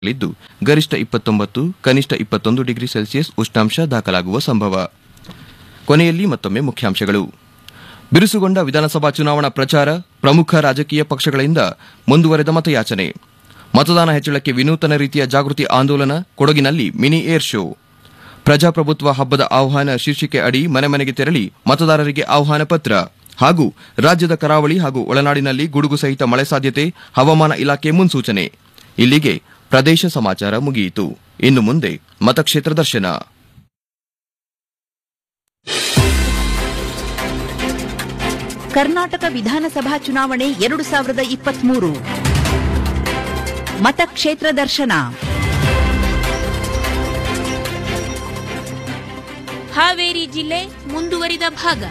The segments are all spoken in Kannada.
ಲಿದ್ದು ಗರಿಷ್ಠ ಇಪ್ಪತ್ತೊಂಬತ್ತು ಕನಿಷ್ಠ ಇಪ್ಪತ್ತೊಂದು ಡಿಗ್ರಿ ಸೆಲ್ಸಿಯಸ್ ಉಷ್ಣಾಂಶ ದಾಖಲಾಗುವ ಸಂಭವ ಕೊನೆಯಲ್ಲಿ ಮತ್ತೊಮ್ಮೆ ಮುಖ್ಯಾಂಶಗಳು ಬಿರುಸುಗೊಂಡ ವಿಧಾನಸಭಾ ಚುನಾವಣಾ ಪ್ರಚಾರ ಪ್ರಮುಖ ರಾಜಕೀಯ ಪಕ್ಷಗಳಿಂದ ಮುಂದುವರೆದ ಮತಯಾಚನೆ ಮತದಾನ ಹೆಚ್ಚಳಕ್ಕೆ ವಿನೂತನ ರೀತಿಯ ಜಾಗೃತಿ ಆಂದೋಲನ ಕೊಡಗಿನಲ್ಲಿ ಮಿನಿ ಏರ್ ಶೋ ಪ್ರಜಾಪ್ರಭುತ್ವ ಹಬ್ಬದ ಆಹ್ವಾನ ಶೀರ್ಷಿಕೆ ಅಡಿ ಮನೆ ಮನೆಗೆ ತೆರಳಿ ಮತದಾರರಿಗೆ ಆಹ್ವಾನ ಪತ್ರ ಹಾಗೂ ರಾಜ್ಯದ ಕರಾವಳಿ ಹಾಗೂ ಒಳನಾಡಿನಲ್ಲಿ ಗುಡುಗು ಸಹಿತ ಮಳೆ ಸಾಧ್ಯತೆ ಹವಾಮಾನ ಇಲಾಖೆ ಮುನ್ಸೂಚನೆ ಇಲ್ಲಿಗೆ ಪ್ರದೇಶ ಸಮಾಚಾರ ಮುಗಿಯಿತು ಇನ್ನು ಮುಂದೆ ಮತಕ್ಷೇತ್ರ ದರ್ಶನ ಕರ್ನಾಟಕ ವಿಧಾನಸಭಾ ಚುನಾವಣೆ ಎರಡು ಸಾವಿರದ ಇಪ್ಪತ್ಮೂರು ಮತಕ್ಷೇತ್ರ ದರ್ಶನ ಹಾವೇರಿ ಜಿಲ್ಲೆ ಮುಂದುವರಿದ ಭಾಗ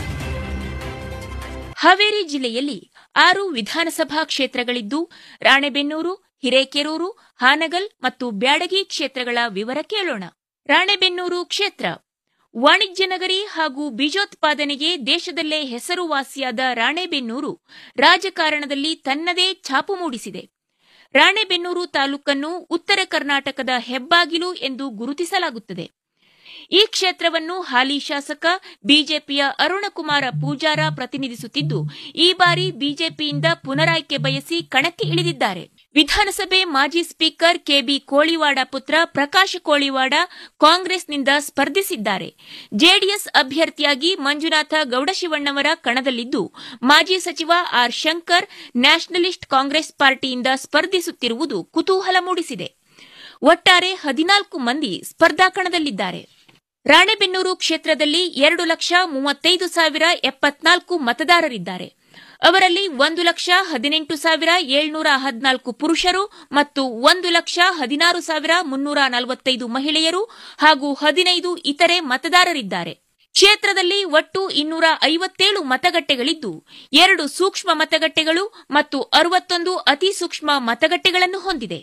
ಹಾವೇರಿ ಜಿಲ್ಲೆಯಲ್ಲಿ ಆರು ವಿಧಾನಸಭಾ ಕ್ಷೇತ್ರಗಳಿದ್ದು ರಾಣೆಬೆನ್ನೂರು ಹಿರೇಕೆರೂರು ಹಾನಗಲ್ ಮತ್ತು ಬ್ಯಾಡಗಿ ಕ್ಷೇತ್ರಗಳ ವಿವರ ಕೇಳೋಣ ರಾಣೆಬೆನ್ನೂರು ಕ್ಷೇತ್ರ ವಾಣಿಜ್ಯ ನಗರಿ ಹಾಗೂ ಬೀಜೋತ್ಪಾದನೆಗೆ ದೇಶದಲ್ಲೇ ಹೆಸರುವಾಸಿಯಾದ ರಾಣೆಬೆನ್ನೂರು ರಾಜಕಾರಣದಲ್ಲಿ ತನ್ನದೇ ಛಾಪು ಮೂಡಿಸಿದೆ ರಾಣೆಬೆನ್ನೂರು ತಾಲೂಕನ್ನು ಉತ್ತರ ಕರ್ನಾಟಕದ ಹೆಬ್ಬಾಗಿಲು ಎಂದು ಗುರುತಿಸಲಾಗುತ್ತದೆ ಈ ಕ್ಷೇತ್ರವನ್ನು ಹಾಲಿ ಶಾಸಕ ಬಿಜೆಪಿಯ ಅರುಣಕುಮಾರ ಪೂಜಾರ ಪ್ರತಿನಿಧಿಸುತ್ತಿದ್ದು ಈ ಬಾರಿ ಬಿಜೆಪಿಯಿಂದ ಪುನರಾಯ್ಕೆ ಬಯಸಿ ಕಣಕ್ಕೆ ಇಳಿದಿದ್ದಾರೆ ವಿಧಾನಸಭೆ ಮಾಜಿ ಸ್ಪೀಕರ್ ಕೆಬಿ ಕೋಳಿವಾಡ ಪುತ್ರ ಪ್ರಕಾಶ್ ಕೋಳಿವಾಡ ಕಾಂಗ್ರೆಸ್ನಿಂದ ಸ್ಪರ್ಧಿಸಿದ್ದಾರೆ ಜೆಡಿಎಸ್ ಅಭ್ಯರ್ಥಿಯಾಗಿ ಮಂಜುನಾಥ ಗೌಡಶಿವಣ್ಣವರ ಕಣದಲ್ಲಿದ್ದು ಮಾಜಿ ಸಚಿವ ಆರ್ ಶಂಕರ್ ನ್ಯಾಷನಲಿಸ್ಟ್ ಕಾಂಗ್ರೆಸ್ ಪಾರ್ಟಿಯಿಂದ ಸ್ಪರ್ಧಿಸುತ್ತಿರುವುದು ಕುತೂಹಲ ಮೂಡಿಸಿದೆ ಒಟ್ಟಾರೆ ಹದಿನಾಲ್ಕು ಮಂದಿ ಸ್ಪರ್ಧಾ ಕಣದಲ್ಲಿದ್ದಾರೆ ರಾಣೆಬೆನ್ನೂರು ಕ್ಷೇತ್ರದಲ್ಲಿ ಎರಡು ಲಕ್ಷ ಮೂವತ್ತೈದು ಸಾವಿರ ಎಪ್ಪತ್ನಾಲ್ಕು ಮತದಾರರಿದ್ದಾರೆ ಅವರಲ್ಲಿ ಒಂದು ಲಕ್ಷ ಹದಿನೆಂಟು ಸಾವಿರ ಏಳ್ನೂರ ಹದಿನಾಲ್ಕು ಪುರುಷರು ಮತ್ತು ಒಂದು ಲಕ್ಷ ಹದಿನಾರು ಸಾವಿರ ಮುನ್ನೂರ ನಲವತ್ತೈದು ಮಹಿಳೆಯರು ಹಾಗೂ ಹದಿನೈದು ಇತರೆ ಮತದಾರರಿದ್ದಾರೆ ಕ್ಷೇತ್ರದಲ್ಲಿ ಒಟ್ಟು ಇನ್ನೂರ ಐವತ್ತೇಳು ಮತಗಟ್ಟೆಗಳಿದ್ದು ಎರಡು ಸೂಕ್ಷ್ಮ ಮತಗಟ್ಟೆಗಳು ಮತ್ತು ಅರವತ್ತೊಂದು ಅತಿ ಸೂಕ್ಷ್ಮ ಮತಗಟ್ಟೆಗಳನ್ನು ಹೊಂದಿದೆ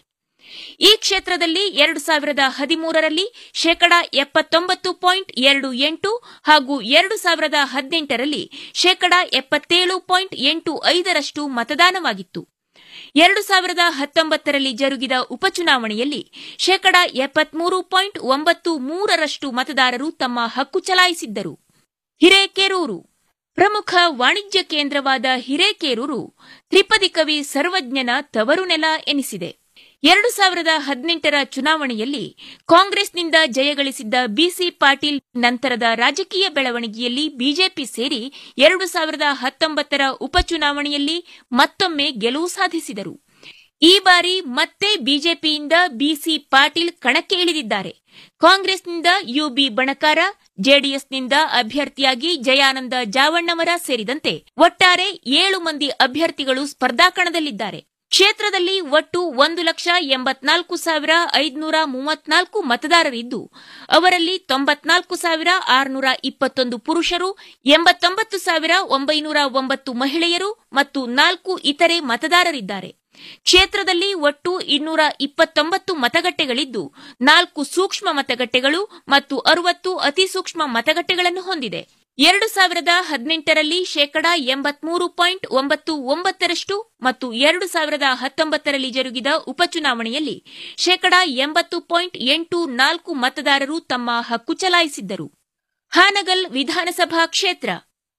ಈ ಕ್ಷೇತ್ರದಲ್ಲಿ ಎರಡು ಸಾವಿರದ ಹದಿಮೂರರಲ್ಲಿ ಶೇಕಡಾ ಎಪ್ಪತ್ತೊಂಬತ್ತು ಪಾಯಿಂಟ್ ಎರಡು ಎಂಟು ಹಾಗೂ ಎರಡು ಸಾವಿರದ ಹದಿನೆಂಟರಲ್ಲಿ ಶೇಕಡಾ ಎಪ್ಪತ್ತೇಳು ಪಾಯಿಂಟ್ ಎಂಟು ಐದರಷ್ಟು ಮತದಾನವಾಗಿತ್ತು ಎರಡು ಸಾವಿರದ ಹತ್ತೊಂಬತ್ತರಲ್ಲಿ ಜರುಗಿದ ಉಪಚುನಾವಣೆಯಲ್ಲಿ ಶೇಕಡಾ ಎಪ್ಪತ್ಮೂರು ಪಾಯಿಂಟ್ ಒಂಬತ್ತು ಮೂರರಷ್ಟು ಮತದಾರರು ತಮ್ಮ ಹಕ್ಕು ಚಲಾಯಿಸಿದ್ದರು ಹಿರೇಕೆರೂರು ಪ್ರಮುಖ ವಾಣಿಜ್ಯ ಕೇಂದ್ರವಾದ ಹಿರೇಕೆರೂರು ತ್ರಿಪದಿ ಕವಿ ಸರ್ವಜ್ಞನ ತವರು ನೆಲ ಎನಿಸಿದೆ ಎರಡು ಸಾವಿರದ ಹದಿನೆಂಟರ ಚುನಾವಣೆಯಲ್ಲಿ ಕಾಂಗ್ರೆಸ್ನಿಂದ ಜಯಗಳಿಸಿದ್ದ ಬಿಸಿ ಪಾಟೀಲ್ ನಂತರದ ರಾಜಕೀಯ ಬೆಳವಣಿಗೆಯಲ್ಲಿ ಬಿಜೆಪಿ ಸೇರಿ ಎರಡು ಸಾವಿರದ ಹತ್ತೊಂಬತ್ತರ ಉಪಚುನಾವಣೆಯಲ್ಲಿ ಮತ್ತೊಮ್ಮೆ ಗೆಲುವು ಸಾಧಿಸಿದರು ಈ ಬಾರಿ ಮತ್ತೆ ಬಿಜೆಪಿಯಿಂದ ಬಿಸಿ ಪಾಟೀಲ್ ಕಣಕ್ಕೆ ಇಳಿದಿದ್ದಾರೆ ಕಾಂಗ್ರೆಸ್ನಿಂದ ಯುಬಿ ಬಣಕಾರ ಜೆಡಿಎಸ್ನಿಂದ ಅಭ್ಯರ್ಥಿಯಾಗಿ ಜಯಾನಂದ ಜಾವಣ್ಣವರ ಸೇರಿದಂತೆ ಒಟ್ಟಾರೆ ಏಳು ಮಂದಿ ಅಭ್ಯರ್ಥಿಗಳು ಸ್ಪರ್ಧಾಕಣದಲ್ಲಿದ್ದಾರೆ ಕ್ಷೇತ್ರದಲ್ಲಿ ಒಟ್ಟು ಒಂದು ಲಕ್ಷ ಎಂಬತ್ನಾಲ್ಕು ಸಾವಿರ ಐದುನೂರ ಮೂವತ್ನಾಲ್ಕು ಮತದಾರರಿದ್ದು ಅವರಲ್ಲಿ ತೊಂಬತ್ನಾಲ್ಕು ಸಾವಿರ ಆರುನೂರ ಇಪ್ಪತ್ತೊಂದು ಪುರುಷರು ಎಂಬತ್ತೊಂಬತ್ತು ಸಾವಿರ ಒಂಬೈನೂರ ಒಂಬತ್ತು ಮಹಿಳೆಯರು ಮತ್ತು ನಾಲ್ಕು ಇತರೆ ಮತದಾರರಿದ್ದಾರೆ ಕ್ಷೇತ್ರದಲ್ಲಿ ಒಟ್ಟು ಇನ್ನೂರ ಇಪ್ಪತ್ತೊಂಬತ್ತು ಮತಗಟ್ಟೆಗಳಿದ್ದು ನಾಲ್ಕು ಸೂಕ್ಷ್ಮ ಮತಗಟ್ಟೆಗಳು ಮತ್ತು ಅರವತ್ತು ಅತಿ ಸೂಕ್ಷ್ಮ ಮತಗಟ್ಟೆಗಳನ್ನು ಹೊಂದಿದೆ ಎರಡು ಸಾವಿರದ ಹದಿನೆಂಟರಲ್ಲಿ ಶೇಕಡಾ ಎಂಬತ್ಮೂರು ಪಾಯಿಂಟ್ ಒಂಬತ್ತು ಒಂಬತ್ತರಷ್ಟು ಮತ್ತು ಎರಡು ಸಾವಿರದ ಹತ್ತೊಂಬತ್ತರಲ್ಲಿ ಜರುಗಿದ ಉಪಚುನಾವಣೆಯಲ್ಲಿ ಶೇಕಡಾ ಎಂಬತ್ತು ಪಾಯಿಂಟ್ ಎಂಟು ನಾಲ್ಕು ಮತದಾರರು ತಮ್ಮ ಹಕ್ಕು ಚಲಾಯಿಸಿದ್ದರು ಹಾನಗಲ್ ವಿಧಾನಸಭಾ ಕ್ಷೇತ್ರ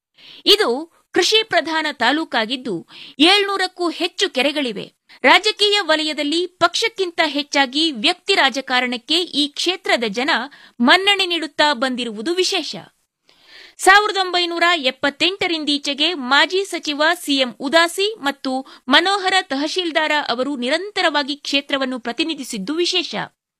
ಇದು ಕೃಷಿ ಪ್ರಧಾನ ತಾಲೂಕಾಗಿದ್ದು ಏಳ್ನೂರಕ್ಕೂ ಹೆಚ್ಚು ಕೆರೆಗಳಿವೆ ರಾಜಕೀಯ ವಲಯದಲ್ಲಿ ಪಕ್ಷಕ್ಕಿಂತ ಹೆಚ್ಚಾಗಿ ವ್ಯಕ್ತಿ ರಾಜಕಾರಣಕ್ಕೆ ಈ ಕ್ಷೇತ್ರದ ಜನ ಮನ್ನಣೆ ನೀಡುತ್ತಾ ಬಂದಿರುವುದು ವಿಶೇಷ ಸಾವಿರದ ಒಂಬೈನೂರ ಎಪ್ಪತ್ತೆಂಟರಿಂದೀಚೆಗೆ ಮಾಜಿ ಸಚಿವ ಸಿಎಂ ಉದಾಸಿ ಮತ್ತು ಮನೋಹರ ತಹಶೀಲ್ದಾರ ಅವರು ನಿರಂತರವಾಗಿ ಕ್ಷೇತ್ರವನ್ನು ಪ್ರತಿನಿಧಿಸಿದ್ದು ವಿಶೇಷ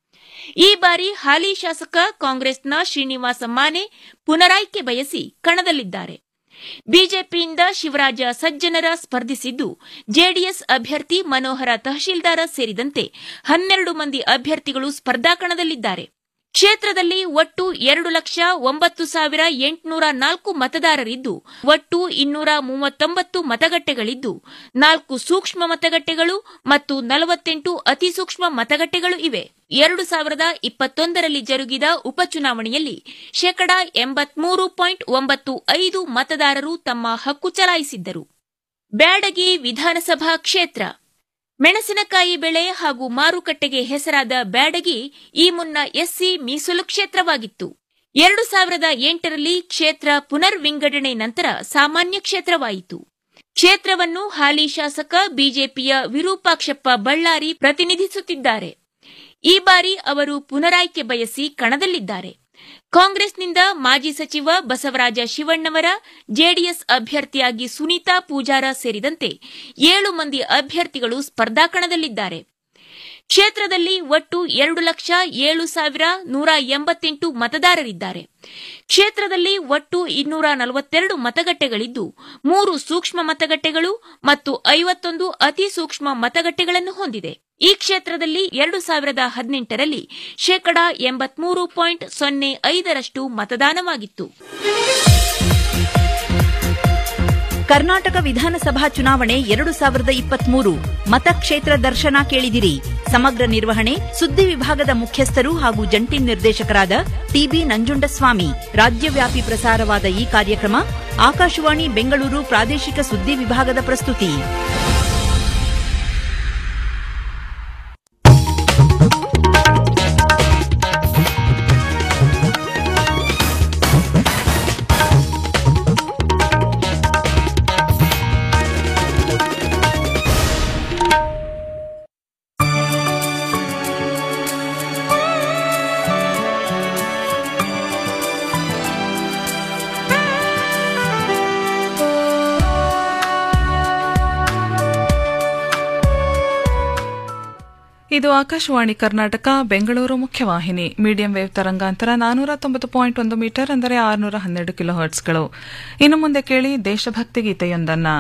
ಈ ಬಾರಿ ಹಾಲಿ ಶಾಸಕ ಕಾಂಗ್ರೆಸ್ನ ಶ್ರೀನಿವಾಸ ಮಾನೆ ಪುನರಾಯ್ಕೆ ಬಯಸಿ ಕಣದಲ್ಲಿದ್ದಾರೆ ಬಿಜೆಪಿಯಿಂದ ಶಿವರಾಜ ಸಜ್ಜನರ ಸ್ಪರ್ಧಿಸಿದ್ದು ಜೆಡಿಎಸ್ ಅಭ್ಯರ್ಥಿ ಮನೋಹರ ತಹಶೀಲ್ದಾರ ಸೇರಿದಂತೆ ಹನ್ನೆರಡು ಮಂದಿ ಅಭ್ಯರ್ಥಿಗಳು ಸ್ಪರ್ಧಾಕಣದಲ್ಲಿದ್ದಾರೆ ಕ್ಷೇತ್ರದಲ್ಲಿ ಒಟ್ಟು ಎರಡು ಲಕ್ಷ ಒಂಬತ್ತು ಸಾವಿರ ಎಂಟುನೂರ ನಾಲ್ಕು ಮತದಾರರಿದ್ದು ಒಟ್ಟು ಇನ್ನೂರ ಮೂವತ್ತೊಂಬತ್ತು ಮತಗಟ್ಟೆಗಳಿದ್ದು ನಾಲ್ಕು ಸೂಕ್ಷ್ಮ ಮತಗಟ್ಟೆಗಳು ಮತ್ತು ನಲವತ್ತೆಂಟು ಅತಿ ಸೂಕ್ಷ್ಮ ಮತಗಟ್ಟೆಗಳು ಇವೆ ಎರಡು ಸಾವಿರದ ಇಪ್ಪತ್ತೊಂದರಲ್ಲಿ ಜರುಗಿದ ಉಪಚುನಾವಣೆಯಲ್ಲಿ ಶೇಕಡಾ ಎಂಬತ್ಮೂರು ಪಾಯಿಂಟ್ ಒಂಬತ್ತು ಐದು ಮತದಾರರು ತಮ್ಮ ಹಕ್ಕು ಚಲಾಯಿಸಿದ್ದರು ಬ್ಯಾಡಗಿ ವಿಧಾನಸಭಾ ಕ್ಷೇತ್ರ ಮೆಣಸಿನಕಾಯಿ ಬೆಳೆ ಹಾಗೂ ಮಾರುಕಟ್ಟೆಗೆ ಹೆಸರಾದ ಬ್ಯಾಡಗಿ ಈ ಮುನ್ನ ಎಸ್ಸಿ ಮೀಸಲು ಕ್ಷೇತ್ರವಾಗಿತ್ತು ಎರಡು ಸಾವಿರದ ಎಂಟರಲ್ಲಿ ಕ್ಷೇತ್ರ ಪುನರ್ ವಿಂಗಡಣೆ ನಂತರ ಸಾಮಾನ್ಯ ಕ್ಷೇತ್ರವಾಯಿತು ಕ್ಷೇತ್ರವನ್ನು ಹಾಲಿ ಶಾಸಕ ಬಿಜೆಪಿಯ ವಿರೂಪಾಕ್ಷಪ್ಪ ಬಳ್ಳಾರಿ ಪ್ರತಿನಿಧಿಸುತ್ತಿದ್ದಾರೆ ಈ ಬಾರಿ ಅವರು ಪುನರಾಯ್ಕೆ ಬಯಸಿ ಕಣದಲ್ಲಿದ್ದಾರೆ ಕಾಂಗ್ರೆಸ್ನಿಂದ ಮಾಜಿ ಸಚಿವ ಬಸವರಾಜ ಶಿವಣ್ಣವರ ಜೆಡಿಎಸ್ ಅಭ್ಯರ್ಥಿಯಾಗಿ ಸುನೀತಾ ಪೂಜಾರ ಸೇರಿದಂತೆ ಏಳು ಮಂದಿ ಅಭ್ಯರ್ಥಿಗಳು ಸ್ಪರ್ಧಾಕಣದಲ್ಲಿದ್ದಾರೆ ಕ್ಷೇತ್ರದಲ್ಲಿ ಒಟ್ಟು ಎರಡು ಲಕ್ಷ ಏಳು ಸಾವಿರ ನೂರ ಎಂಬತ್ತೆಂಟು ಮತದಾರರಿದ್ದಾರೆ ಕ್ಷೇತ್ರದಲ್ಲಿ ಒಟ್ಟು ಇನ್ನೂರ ನಲವತ್ತೆರಡು ಮತಗಟ್ಟೆಗಳಿದ್ದು ಮೂರು ಸೂಕ್ಷ್ಮ ಮತಗಟ್ಟೆಗಳು ಮತ್ತು ಐವತ್ತೊಂದು ಅತಿ ಸೂಕ್ಷ್ಮ ಮತಗಟ್ಟೆಗಳನ್ನು ಹೊಂದಿದೆ ಈ ಕ್ಷೇತ್ರದಲ್ಲಿ ಎರಡು ಸಾವಿರದ ಹದಿನೆಂಟರಲ್ಲಿ ಶೇಕಡಾ ಎಂಬತ್ಮೂರು ಪಾಯಿಂಟ್ ಸೊನ್ನೆ ಐದರಷ್ಟು ಮತದಾನವಾಗಿತ್ತು ಕರ್ನಾಟಕ ವಿಧಾನಸಭಾ ಚುನಾವಣೆ ಎರಡು ಸಾವಿರದ ಇಪ್ಪತ್ಮೂರು ಮತಕ್ಷೇತ್ರ ದರ್ಶನ ಕೇಳಿದಿರಿ ಸಮಗ್ರ ನಿರ್ವಹಣೆ ಸುದ್ದಿ ವಿಭಾಗದ ಮುಖ್ಯಸ್ಥರು ಹಾಗೂ ಜಂಟಿ ನಿರ್ದೇಶಕರಾದ ಟಿಬಿ ನಂಜುಂಡಸ್ವಾಮಿ ರಾಜ್ಯವ್ಯಾಪಿ ಪ್ರಸಾರವಾದ ಈ ಕಾರ್ಯಕ್ರಮ ಆಕಾಶವಾಣಿ ಬೆಂಗಳೂರು ಪ್ರಾದೇಶಿಕ ಸುದ್ದಿ ವಿಭಾಗದ ಪ್ರಸ್ತುತಿ ಇದು ಆಕಾಶವಾಣಿ ಕರ್ನಾಟಕ ಬೆಂಗಳೂರು ಮುಖ್ಯವಾಹಿನಿ ಮೀಡಿಯಂ ವೇವ್ ತರಂಗಾಂತರ ನಾನೂರ ತೊಂಬತ್ತು ಪಾಯಿಂಟ್ ಒಂದು ಮೀಟರ್ ಅಂದರೆ ಆರುನೂರ ಹನ್ನೆರಡು ಕಿಲೋ ಹರ್ಟ್ಸ್ಗಳು ಇನ್ನು ಮುಂದೆ ಕೇಳಿ ದೇಶಭಕ್ತಿ ಗೀತೆಯೊಂದನ್ನ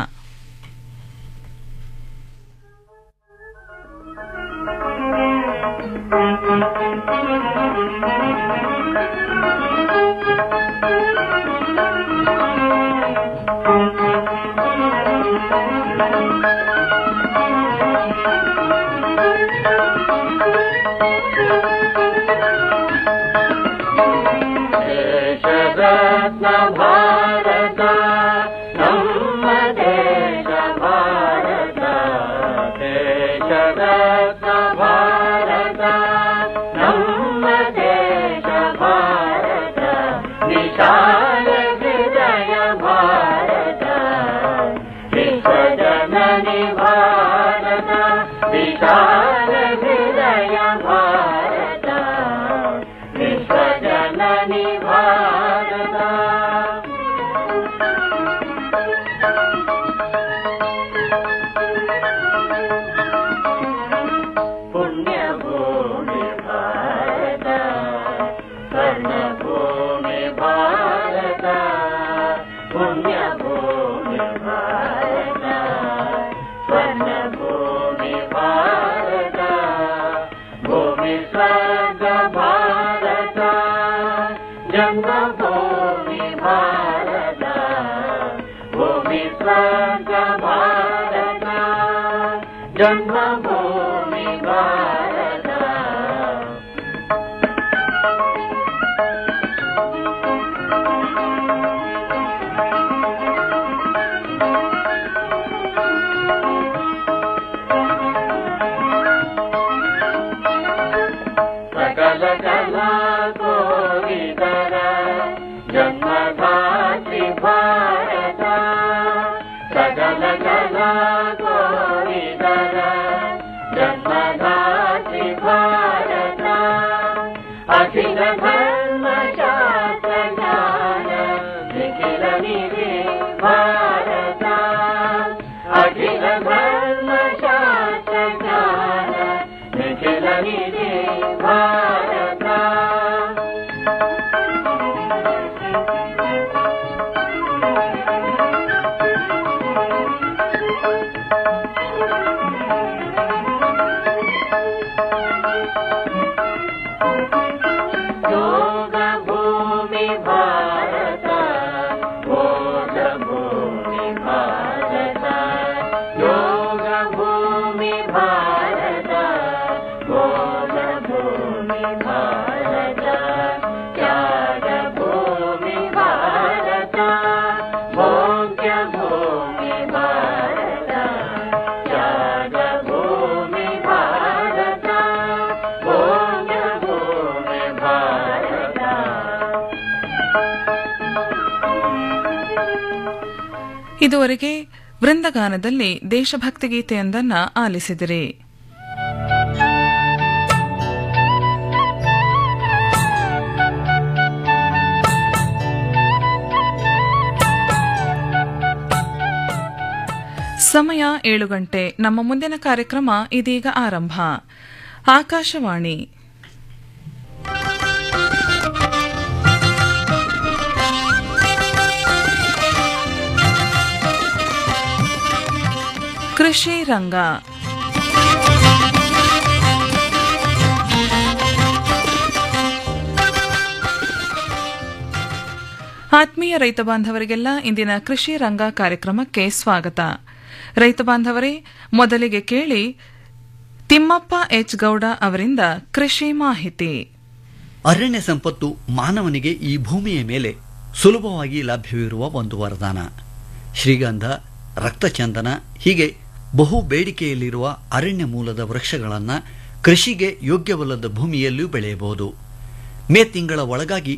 ದೇಶರತ್ನ ಭಾರತ ನಮ್ಮ ದೇಶ ಭಾರತ ದೇಶರತ್ನ ಭಾರತ ನಮ್ಮ ದೇಶ ಭಾರತ ವಿಶಾಲ ಹೃದಯ ಭಾರತ ವಿಶ್ವಜನನಿ ಭಾರತ ವಿಶಾಲ ಹೃದಯ ಭಾರತ ವಿಶ್ವಜನನಿ ಭಾರತ ಪುಣ್ಯಭೂಮಿ ಭಾರತ ಸ್ವರ್ಣಭೂಮಿ ಭಾರತ ಪುಣ್ಯಭೂಮಿ ಭಾರತ ಸ್ವರ್ಣಭೂಮಿ ಭಾರತ ಭೂಮಿ ಸ್ವರ್ಗ ಭಾರತ ಜನ್ಮಭೂಮಿ ಭಾರತ ಭೂಮಿ ಸ್ವರ್ಗ ಭಾರತ ಜನ್ಮಭೂಮಿ ಭಾರತ ಸಕಲ ಕಲಾ ಕೋವಿದರ ಜನ್ಮಧಾತ್ರಿ ಭಾರತ ಸಕಲ ಕಲಾ ಕೋವಿದರ ಜನ್ಮಧಾತ್ರಿ ಭಾರತ ಅಖಿಲ ಧರ್ಮ ಶಾಸ್ತ್ರ ಜ್ಞಾನ ನಿಖಿಲ ನಿಧಿ ಭಾರತ ಅಖಿಲ ಧರ್ಮ ಶಾಸ್ತ್ರ ಜ್ಞಾನ ನಿಖಿಲ ನಿಧಿ ಭಾರತ ಯೋಗ ಭೂಮಿ ಭಾರತ ಭೋಗ ಭೂಮಿ ಭಾರತ ಯೋಗ ಭೂಮಿ ಭಾರತ ಭೋಗ ಭೂಮಿ ಭಾರತ ತ್ಯಾಗ ಭೂಮಿ ಭಾರತ ಭೋಗ್ಯ ಭೂಮಿ ಭಾರತ ತ್ಯಾಗ ಭೂಮಿ ಇದುವರೆಗೆ ವೃಂದಗಾನದಲ್ಲಿ ದೇಶಭಕ್ತಿ ಗೀತೆಯೊಂದನ್ನ ಆಲಿಸಿದಿರಿ ಸಮಯ ಏಳು ಗಂಟೆ ನಮ್ಮ ಮುಂದಿನ ಕಾರ್ಯಕ್ರಮ ಇದೀಗ ಆರಂಭ ಆಕಾಶವಾಣಿ ಕೃಷಿ ರಂಗ ಆತ್ಮೀಯ ರೈತ ಬಾಂಧವರಿಗೆಲ್ಲ ಇಂದಿನ ಕೃಷಿ ರಂಗ ಕಾರ್ಯಕ್ರಮಕ್ಕೆ ಸ್ವಾಗತ ರೈತ ಬಾಂಧವರೇ ಮೊದಲಿಗೆ ಕೇಳಿ ತಿಮ್ಮಪ್ಪ ಎಚ್ ಗೌಡ ಅವರಿಂದ ಕೃಷಿ ಮಾಹಿತಿ ಅರಣ್ಯ ಸಂಪತ್ತು ಮಾನವನಿಗೆ ಈ ಭೂಮಿಯ ಮೇಲೆ ಸುಲಭವಾಗಿ ಲಭ್ಯವಿರುವ ಒಂದು ವರದಾನ ಶ್ರೀಗಂಧ ರಕ್ತಚಂದನ ಹೀಗೆ ಬಹು ಬೇಡಿಕೆಯಲ್ಲಿರುವ ಅರಣ್ಯ ಮೂಲದ ವೃಕ್ಷಗಳನ್ನು ಕೃಷಿಗೆ ಯೋಗ್ಯವಲ್ಲದ ಭೂಮಿಯಲ್ಲೂ ಬೆಳೆಯಬಹುದು ಮೇ ತಿಂಗಳ ಒಳಗಾಗಿ